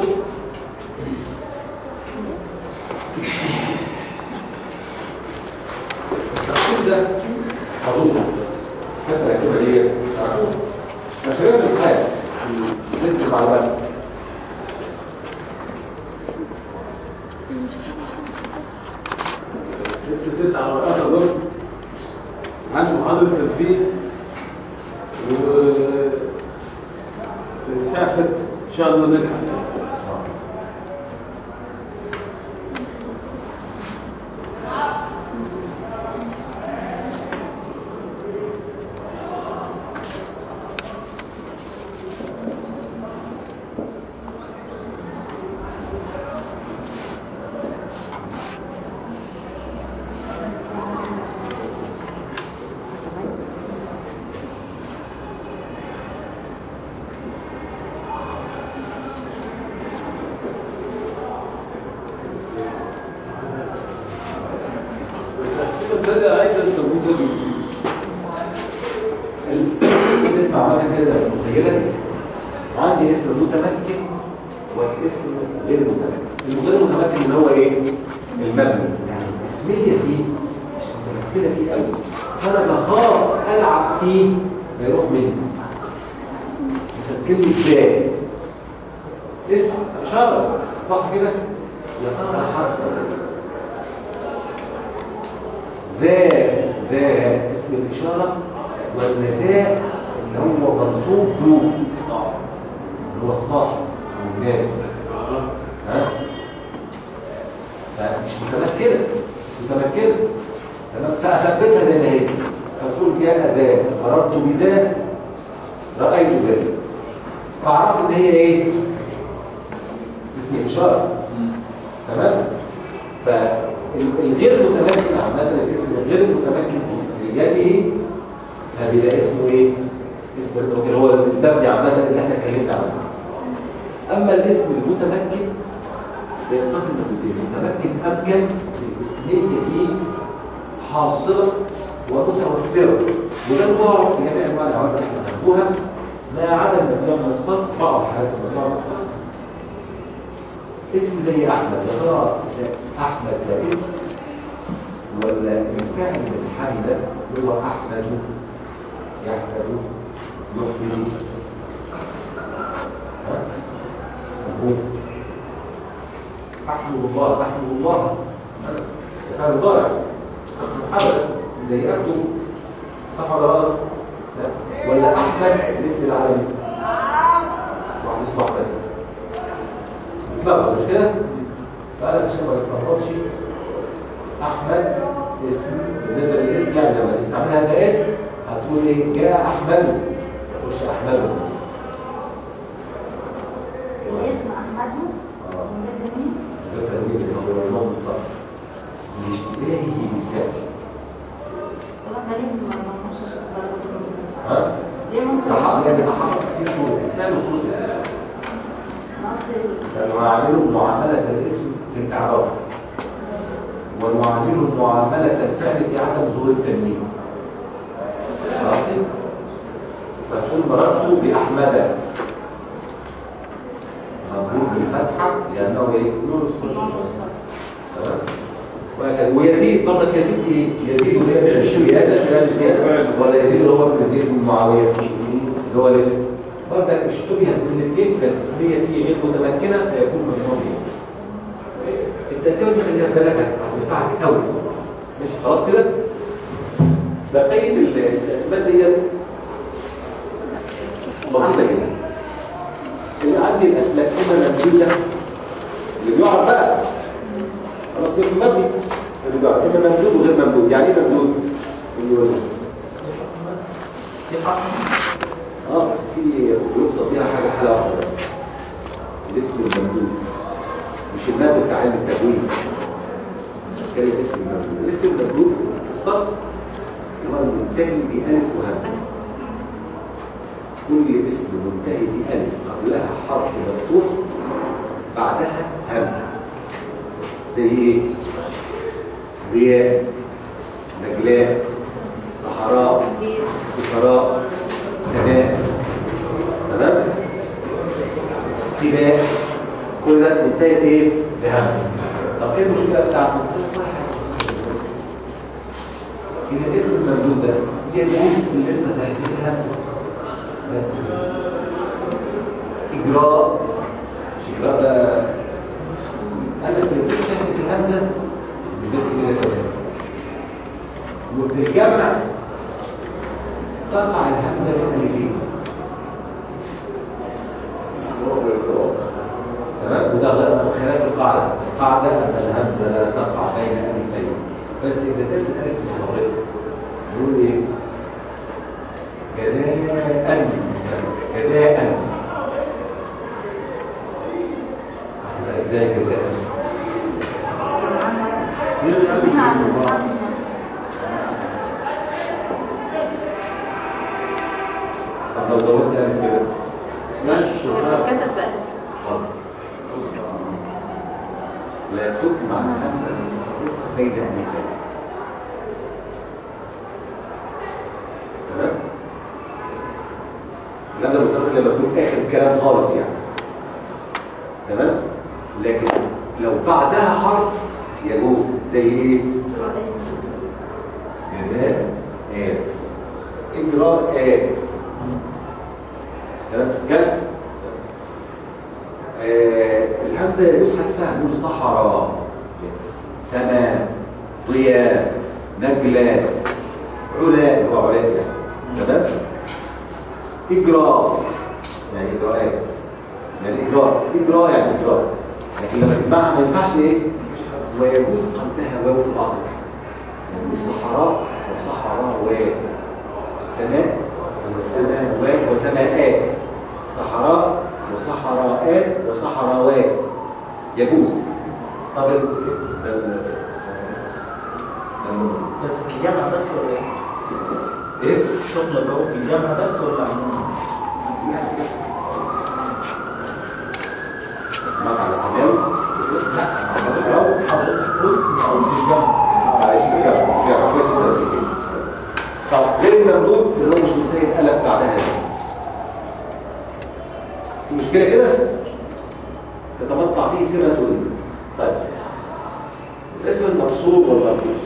التفصيل ده حضور حتى الأجوبة دي تعرفوه مشاريع الامتحان ست المعلومات ست تسعة ورقات دول عندي محاضرة تنفيذ و الساعة 6 إن شاء الله نلحق بس تصدق عايز الصبوطة دي الاسم عامة كده متخيلة عندي اسم متمكن واسم غير متمكن الغير متمكن اللي هو ايه؟ المبني يعني اسمية فيه مش متمكنة فيه قوي فانا بخاف العب فيه ما يروح مني مثلا كلمة ذا اسم اشارة صح كده؟ يا ترى حرف ولا اسم؟ ذا ذا اسم الإشارة ولا ذا اللي هو منصوب ذو اللي هو الصاحب والجاد ها فمش متمكنة مش متمكنة تمام فأثبتها زي ما هي فتقول جاء ذا مررت بذا رأيت ذا فعرفت ان هي ايه اسم إشارة تمام فالغير متمكن عامة الاسم الغير متمكن في اسميته هذه ده اسمه ايه؟ اسم اللي هو المبني عامة اللي احنا اتكلمنا عنه اما الاسم المتمكن بينقسم لقسمين متمكن امكن الاسمية فيه حاصلة ومتوفرة وده المعرف في جميع انواع الاعراب اللي احنا خدوها ما عدا الممنوع من الصرف بعض حالات الممنوع من الصرف اسم زي احمد يا ترى ده احمد ده اسم ولا الفعل من حمد هو احمد يحمد يحمد ها مفهوم احمد الله احمد الله فعل مضارع ابدا زي اكتب صح ولا غلط؟ لا ولا احمد الاسم العالمي واحد اسمه احمد بقى مش كده؟ فقال عشان ما تتلخبطش احمد اسم بالنسبه للاسم يعني لما تستعملها كاسم هتقول ايه؟ جاء احمد ما تقولش احمد الاسم أحمده اه من الجميل ده تنوين اللي هو النوم الصرف لاشتباهه بالفعل طبعا ده ليه ما نوصلش الضربة ها؟ ليه ما تحقق نخليش يعني تحقق في صورة فعل صورة الاسم نقصد فنعامله معاملة الاسم في الإعراب ونعامله معاملة الفعل في عدم ظهور التنوين عرفت؟ فتقول مررت بأحمد مضروب بالفتحة لأنه إيه؟ نور الصدر تمام؟ وهكذا ويزيد برضك يزيد ايه؟ يزيد اللي هي الشيادة الزيادة ولا يزيد اللي هو ابن يزيد بن معاوية اللي هو الاسم برضك اشتبهت من الاثنين فالاسمية فيه غير متمكنة فيكون مفهوم الاسم التقسيمة دي خليها في بالك هتنفعك قوي ماشي خلاص كده؟ بقية ال- الاسماء ديت بسيطة جدا اللي عندي الاسماء اما ممدودة اللي بيعرف بقى خلاص يبقى مبني اللي بيعرف اما ممدود وغير ممدود يعني ايه ممدود؟ اللي يقول لي. في حق اه بس في بيقصد بيها حاجه حاله واحده بس الاسم الممدود مش المادة بتاع علم التجويد كان الاسم الممدود الاسم الممدود في الصرف هو المنتهي بألف وهمزة كل اسم منتهي بألف قبلها حرف مفتوح بعدها همزة زي ايه؟ غياب نجلاء صحراء بشراء سماء تمام؟ ابتداء كل ده منتهي بايه؟ بهمزة طب ايه المشكلة بتاعته؟ إن الاسم الممدود ده يجوز اللي انت تحذف الهمزة بس إجراء مش إجراء ده قال لك لو كنت تحذف الهمزة مش بس كده كمان وفي الجمع تقع الهمزة الألفين تمام وده غير خلاف القاعدة القاعدة أن الهمزة لا تقع بين ألفين بس إذا كانت الألف متطرفة نقول إيه؟ جزاء جزاء هتبقى إزاي جزاء؟ احنا عندنا طب لو زودت ألف كده ماشي كتب بقى غلط لا تجمع الهمزة المتطرفة بين ألفين تمام؟ الهمزة المتطرفة لما تكون آخر الكلام خالص يعني تمام؟ لكن لو بعدها حرف يجوز زي ايه؟ جزاءات إجراءات تمام؟ جد آه الهمزة يجوز حذفها نقول صحراء سماء ضياء نجلاء علاء هو علاء يعني تمام؟ إجراء يعني إجراءات يعني إجراء إجراء يعني إجراء لكن لما تجمعها ما ينفعش إيه؟ ويجوز قبلها واو في بعض يعني صحراء وصحراوات سماء وسماوات وسماءات صحراء وصحراءات وصحراوات يجوز طب ال- ال- ال- بس في الجامعة بس ولا ايه؟ ايه؟ شغل جو في الجامعة بس ولا عموما؟ اسمعك على سماوي لا حضرتك حضرتك قلت ما قلتش جامعة معلش كده كده كويس انت ركزت. طب غير الممدود اللي هو مش منتهي قلب بعدها في مشكله كده تتمتع فيه كما تريد طيب الاسم المقصود والمنقوص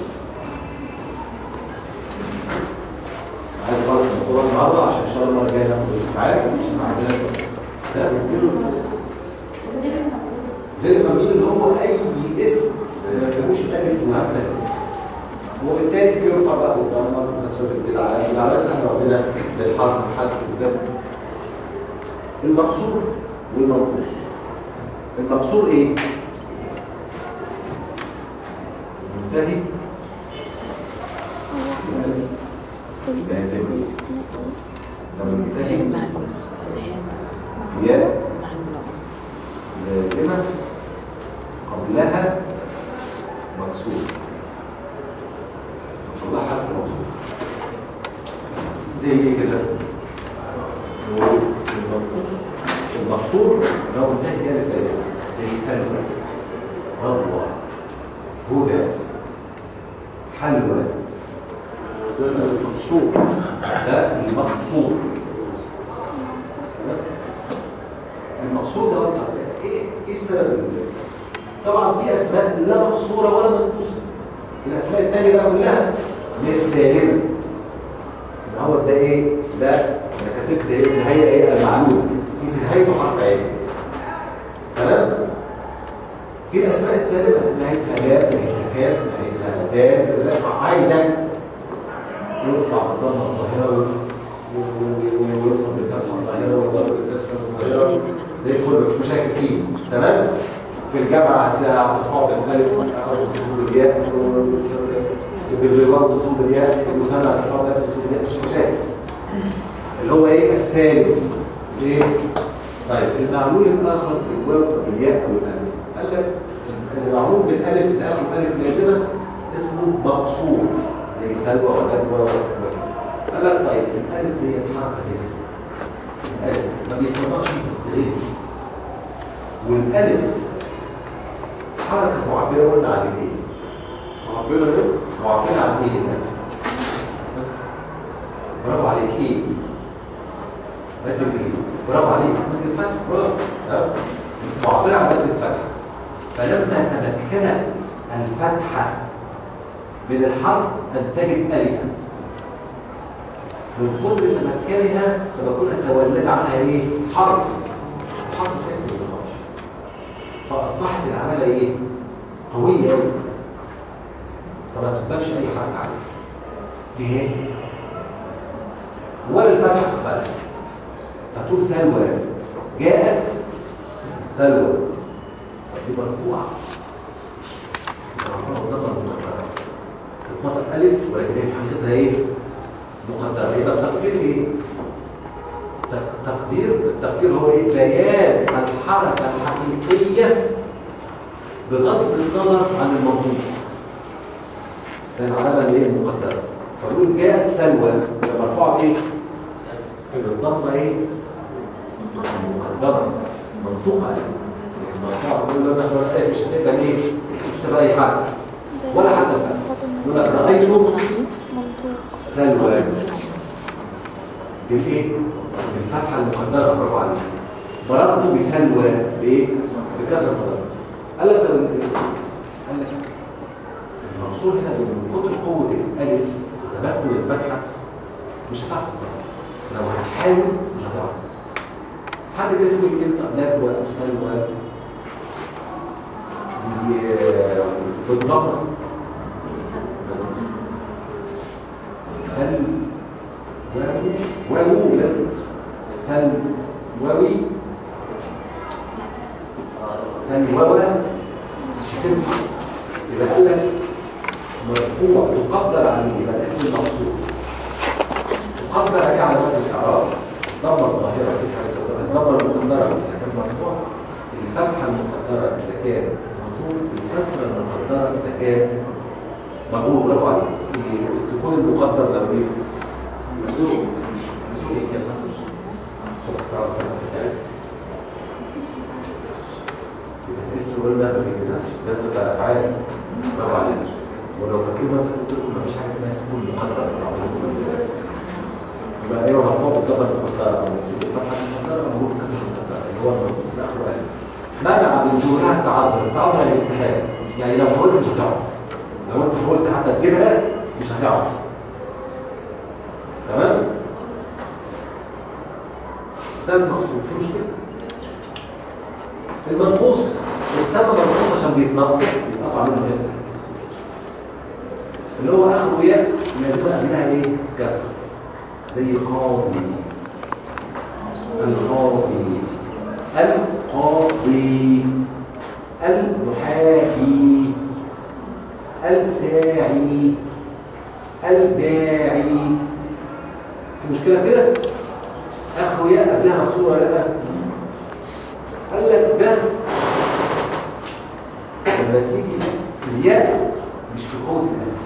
عايز خالص الموضوع النهارده عشان ان شاء الله المره الجايه ناخد معاك مش معاك ده غير المبنيين اللي هو اي اسم ما فيهوش الف وهمزه وبالتالي بيرفع بقى قدام مثلا بالعلامات العلامات اللي احنا واخدينها للحرف الحذف وكده المقصور والمنقوص المقصور ايه؟ منتهي الألف لازم لو منتهي ياء لازمة قبلها مكسور قبلها حرف مكسور زي ايه كده؟ المنقوص المقصور لو انتهي كده لازم زي سلوى رضوى هدى حلوى ده المقصور ده المقصور المقصود ده طب ايه ايه السبب اللي- طبعا في اسماء لا مقصوره ولا منقوصه الاسماء الثانيه بقى كلها مش سالمه ان هو ده ايه ده انا كاتبت ايه النهايه ايه المعلوم في في نهايته حرف عين تمام في الاسماء السالمه نهايتها لا نهايتها كاف نهايتها دال لا عايده يرفع بالضمه الظاهره و- و- و- ويوصل بالفتحه الظاهره والضرب بالكسره الظاهره زي الفل مفيش مشاكل فيه تمام في الجامعه هتلاقي هترفعوا بالالف وتصوب الياء بالرباط تصوب الياء في المثنى هترفعوا بالالف وتصوب الياء مش مشاكل اللي هو ايه السالم ايه طيب المعلول الاخر بالواو بالياء او الالف قال لك المعلول بالالف الاخر الف لازمه اسمه مقصور زي سلوى وندوى وكذا قال لك طيب الالف دي حركه لازمه الالف ما بيتنطقش بالسريس والالف حركه معبره قلنا عن ايه معبرة ايه؟ معبره عن ايه الألف؟ برافو عليك ايه مد ايه برافو عليك مد الفتح برافو تمام؟ معبره عن مد الفتح فلما تمكنت الفتحه من الحرف انتجت الفا من كتر تمكنها تمكنها تولد عنها ايه حرف حرف ساكن ما بيطلعش فاصبحت العلامه ايه قويه قوي فما تقبلش اي حركه عليها دي ايه ولا الفتحه تقبلها فتقول سلوى جاءت سلوى طب دي مرفوعه مرفوعه قدامها المقدره تتنطق الف ولكن هي في حقيقتها ايه مقدرة يبقى التقدير ايه؟ تق- تقدير التقدير هو ايه؟ بيان الحركة الحقيقية بغض النظر عن الموضوع كان العلامة اللي هي المقدرة فنقول جاءت سلوى يبقى مرفوعة بايه؟ بالضبط ايه؟ مقدرة منطوقة عليه مرفوعة بيقول له انا إيه؟ مش هتبقى ايه؟ مش هتبقى اي حاجة ولا حتى يقول لك رأيت منطوق سلوى بالايه؟ بالفتحه المقدره برافو عليك ضربته بسلوى بايه؟ بكسر المقدره قال لك طب ال- قال لك المقصود هنا من كتر قوه الالف تمكن الفتحه مش هتعرف تقرأ. لو هتحاول مش هتعرف حد كده يقول لي انت ندوه او سلوى ب- بالضبط سل واو واو لا سل واوي سل واو شكل يبقى قال لك مرفوع تقدر عليه يبقى اسم المقصود تقدر عليه على وجه الاعراب ضمه الظاهره في حاجه الضمه المقدره اذا كان مرفوع الفتحه المقدره اذا كان مرفوع الكسره المقدره اذا كان مجهول برافو عليك السكون المقدر لو ايه مسؤول مسؤول ايه كده شوف تعرف انا بتاعي الاسم يقول ده ما بيجيزهاش لازم تبقى افعال برافو عليك ولو فاكرين ما قلت لكم ما فيش حاجه اسمها سكون مقدر يبقى ايوه مرفوع بالضبط المقدره او مسؤول الفتحه المقدره او مجهول كسر المقدره اللي هو المنقوص الاخر منع من دونها التعذر التعذر يعني الاستحاله يعني لو حاولت مش هتعرف لو انت حاولت حتى تجيبها مش هتعرف تمام ده المقصود في مشكله المنقوص بيتسمى منقوص عشان بيتنقص بيتقطع منه كده اللي هو اخره ياء لازم قبلها ايه كسر زي قاضي القاضي القاضي المحاكي الساعي الداعي في مشكلة كده اخره ياء قبلها مكسورة ولا لا قال لك ده لما تيجي الياء مش في قوة الألف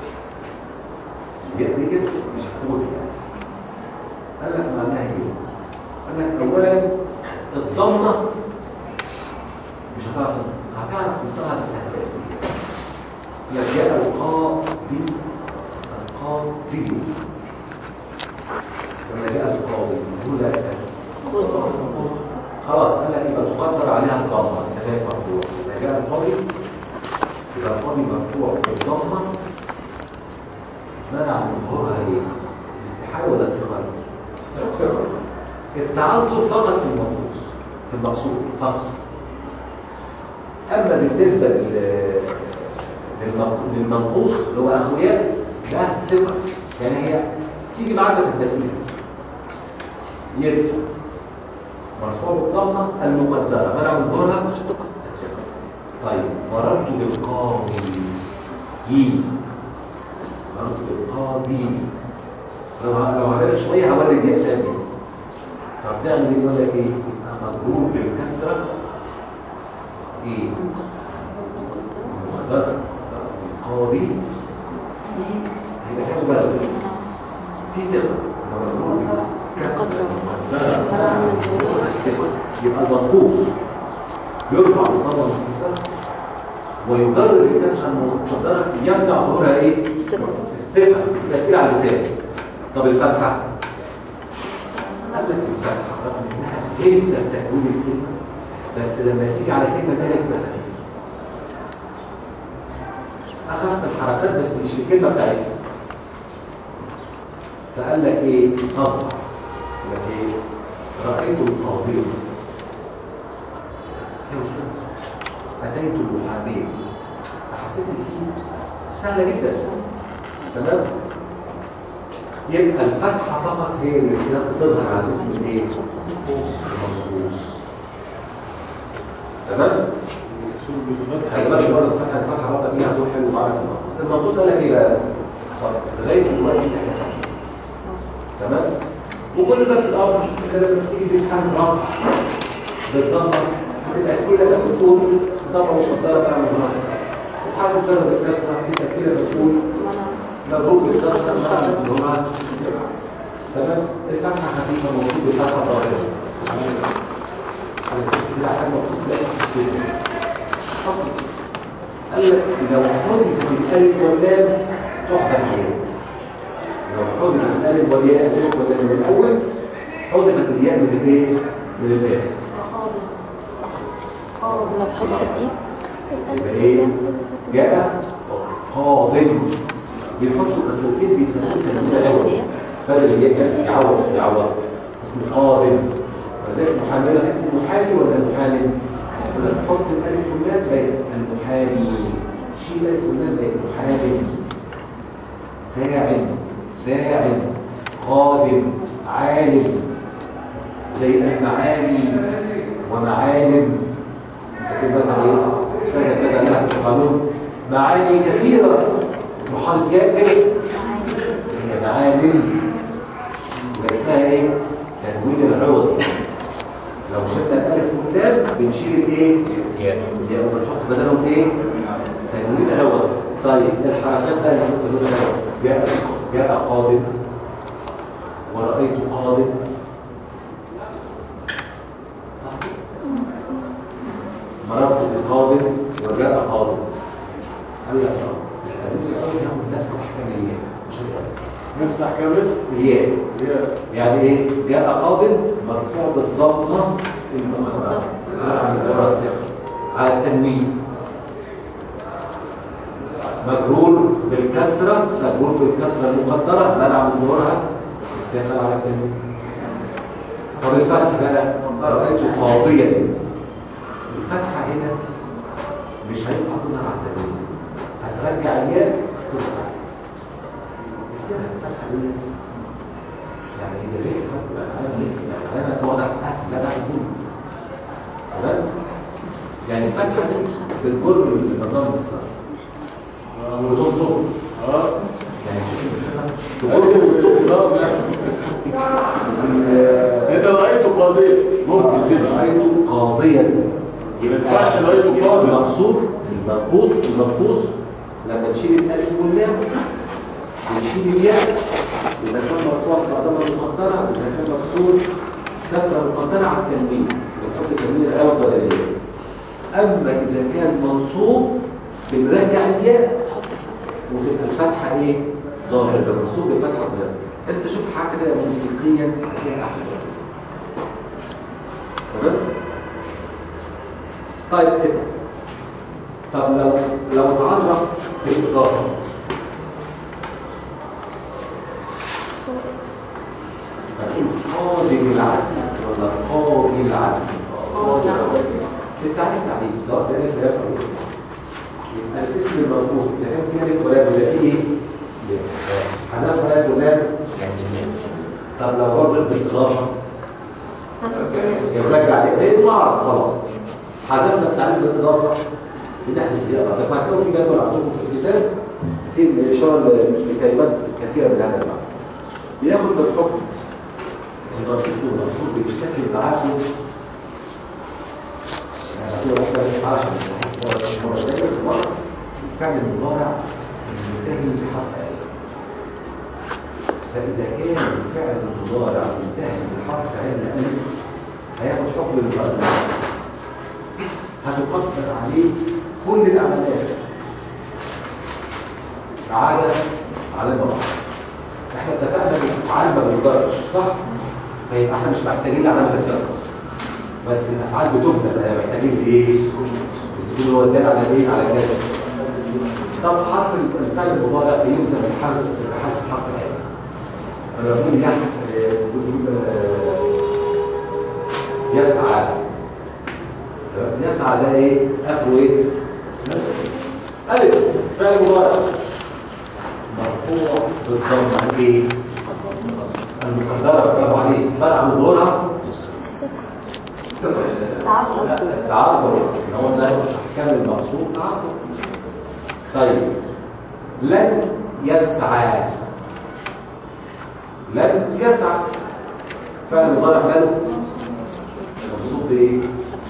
الياء دي كده مش في قوة الألف قال لك معناها ايه؟ قال لك أولا الضمة مش هتعرف هتعرف تنطقها بس هتبقى لك جاء القاضي القاضي لما جاء القاضي هو لا أسأل خلاص قال لك يبقى تقدر عليها الضمه اذا كانت مرفوعه اذا جاء القاضي اذا القاضي مرفوع بالضمه منع من ظهورها ايه؟ استحاله ولا استقرار التعذر فقط في المنقوص في المقصود فقط اما بالنسبه لل للمنق- للمنقوص اللي هو اخويات ده ثقه يعني هي تيجي معاك بس النتيجه يد مرفوع بالضمه المقدره منع من ظهورها طيب مررت بالقاضي مررت بالقاضي لو لو عملنا شويه هولد ياء تاني فبتعمل ايه يقول لك ايه مجرور بالكسره ايه مقدره القاضي في هيبقى فيها مبالغه في ثقه مجرور بالكسره مقدره يبقى المنقوص يرفع بالضمه المقدره ويجرر الكسره المقدره يمنع ظهورها ايه؟ الثقه تأثير على اللسان طب الفتحه قال لك الفتحه رغم انها ليس تأويل الكلمه بس لما تيجي على كلمه ثانيه تبقى خفيفه اخذت الحركات بس مش في الكلمه بتاعتها فقال لك ايه؟ طبعا قال لك ايه؟ رايت القاضي في مشكله اتيت المحامي فحسيت ان في سهله جدا تمام يبقى الفتحه فقط هي اللي كده بتظهر على الاسم الايه المنقوص تمام خلي بالك برضه الفتحه الفتحه برضه ليها دور حلو معانا في المنقوص المنقوص قال لك ايه بقى لغايه دلوقتي احنا فاهمين تمام وكل ده في الامر انت لما بتيجي تمتحن رفع بالضمه هتبقى تقيله فتقول ضمه مقدره تعمل رفع وفي حاله ضرب الكسره هتبقى تقيله فتقول مبروك بالكسره مع اللغه تمام الفتحه خفيفه المفروض الفتحه ظاهره بس كده حاجه مخصوص قال لك لو حذفت الالف واللام تحذف ايه؟ لو حذفت الالف والياء الالف واللام من الاول حذفت الياء من الايه؟ من الاخر لو حذفت ايه؟ يبقى ايه؟ جاء قاضي بيحطوا كسرتين بيسموه تنوين الاول بدل الياء يعني يعوض يعوض اسمه قاضي فذلك محامي لك اسمه محامي ولا محامي؟ ولا تحط الالف واللام بقت المحامي شيل الالف واللام بقت محامي ساعد داعم قادم عالم زي المعالي ومعالم تقول مثلا ايه كذا كذا لها في القانون معاني كثيرة محاضرة ياء ايه هي معالم يبقى اسمها ايه تنوين العوض لو شلنا الالف واللام بنشيل الايه الياء وبنحط بدلهم ايه تنوين العوض طيب الحركات بقى اللي بنحط تنوين العوض جاء جاء قادم ورأيت قادم صح مررت بقادم وجاء قادم قال لك اه الحديث الاول ياخد نفس احكام الياء مش الفرق نفس احكامات الياء هي يعني ايه جاء قادم مرفوع بالضمه المقدره على التنوين مجرور بالكسره مجرور بالكسره المقدره منع من ظهورها استعمال على التنوين طب الفتح بقى رايت قاضيا الفتحة هنا مش هينفع تظهر على التنوين هترجع الياء تظهر افتكر الفتحة دي يعني إذا ليس أنا ليس يعني أنا هو ده فتح لا ده هيكون تمام يعني الفتحة دي بتجر النظام الصرف وتنصب اه يعني شوف تقول له انت رايته قاضيا ممكن تمشي رأيته قاضيا ما ينفعش رأيته قاضي المقصور المنقوص المنقوص لما نشيل الالف واللام ونشيل الياء اذا كان مرفوع مقدمه مقدره واذا كان مكسور كسره مقدره على التنوين بنحط التنوين الاول ولا الياء اما اذا كان منصوب بنرجع الياء وتبقى الفتحه ايه ظاهر المنصوب بالفتحه ظاهر انت شوف حاجه كده موسيقيا هتلاقيها احلى تمام طيب كده طب لو لو تعرف بالاضافه قاضي العدل ولا قاضي العدل قاضي العدل التعريف تعريف سواء كان في او يبقى الاسم المنقوص اذا كان فيه الف ولام ولا فيه ايه؟ حذف ولام ولام طب لو برضه بالاضافه يرجع ليه نعرف خلاص حذفنا التعليم بالاضافه بنحذف دي طب هتلاقوا في جدول عندكم في الكتاب في الاشاره لكلمات كثيره من هذا المعنى بياخد بالحكم المنصوص والمنصوص بيشتكي معاكم يعني هتقول واحده 10 مره مره ثانيه مره الفعل المضارع منتهي بحرف عين فاذا كان الفعل المضارع منتهي بحرف عين الف هياخد حكم المقدم هتقدر عليه كل العمليات عادة علامة واحدة احنا اتفقنا ان الافعال ما بتضربش صح؟ فيبقى احنا مش محتاجين علامة الكسر بس الافعال بتجزم احنا محتاجين ايه؟ السكون هو الدال على ايه؟ على الجزم طب حرف الفعل المضارع بيجزم بحرف بحذف حرف العين فلو يقول يحيى يسعى يسعى ده ايه اخره ايه نفس الف فعل مضارع مرفوع بالضم ايه المقدره برافو عليك منع من ظهورها تعرض هو ده احكام المقصود تعرض طيب لن يسعى لن يسعى فعل مضارع ماله منصوب بايه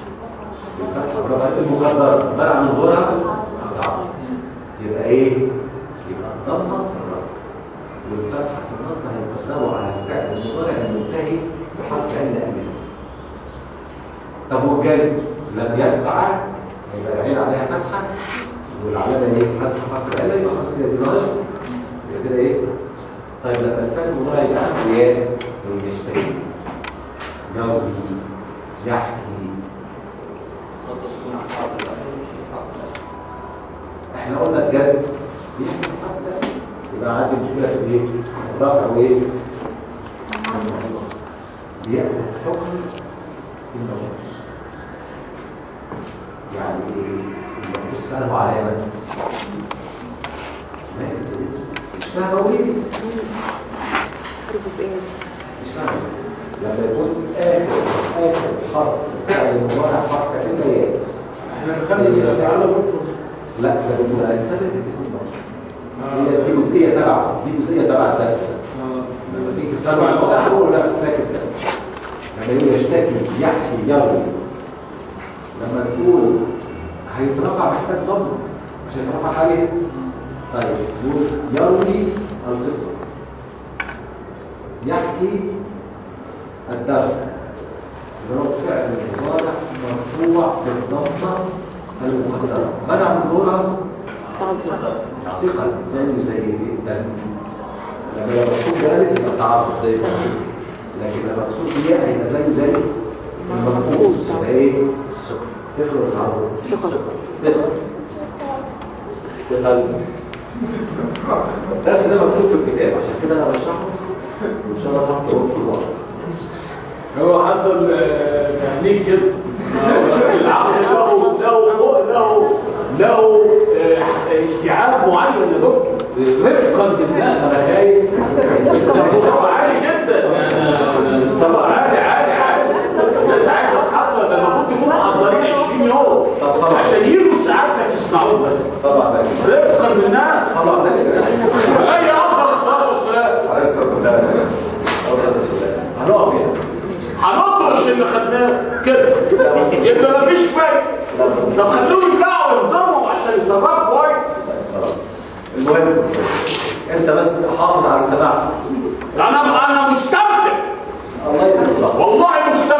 المقدرة منع من ظهورها يبقى ايه يبقى الضمه في الرفع والفتحه في النصب هيقدروا على الفعل المضارع المنتهي بحرف عين الف طب والجزم لم يسعى يبقى العين عليها فتحه والعلامه ايه حذف حرف العله يبقى خلاص كده دي ظاهر يبقى كده ايه طيب لما الفعل المضارع يبقى اخويا ويشتهي يروي يحكي احنا قلنا الجذب بيحصل حتى يبقى عندي مشكله في الايه؟ الرفع وايه؟ بياخد حكم النصوص يعني ايه؟ النصوص له علامه ما مش فاهمه ايه؟ مش فاهمه لما يكون اخر اخر حرف بتاع المضارع حرف علم ياء احنا دخلنا تعالى دكتور لا ده بيبقى السبب الاسم الموصول هي دي جزئيه تبع دي جزئيه تبع الدرس لما تيجي تتابع الدرس هو لا فاكر ده لما يقول يشتكي يحكي يروي لما تقول هيترفع محتاج ضم عشان يرفع حاجه طيب يقول يروي القصه يحكي الدرس اللي هو فعل المضارع مرفوع بالضمه المقدرة منع من ظهورها تعقيقا زي زي الدم لما يبقى مكتوب بألف يبقى تعرض زي المقصود لكن لما مقصود بياء هيبقى زيه زي المنقوص يبقى ايه؟ ثقل ولا تعرض؟ ثقل ثقل ثقل الدرس ده مكتوب في الكتاب عشان كده انا بشرحه وان شاء الله تحت في الوقت هو حصل آه، تهنيك كده آه، بس العقل بقى طب صلى عشان يجوا سعادتك يسمعوه بس صلى على النبي رفقا بالناس صلى على النبي هي افضل الصلاه والسلام عليه الصلاه والسلام هنقف هنا هنطرش اللي خدناه كده يبقى مفيش فايده لو خلوهم يبلعوا ويهضموا عشان يصرفوا كويس المهم انت بس حافظ على سماعك انا انا مستمتع الله يبارك والله مستمتع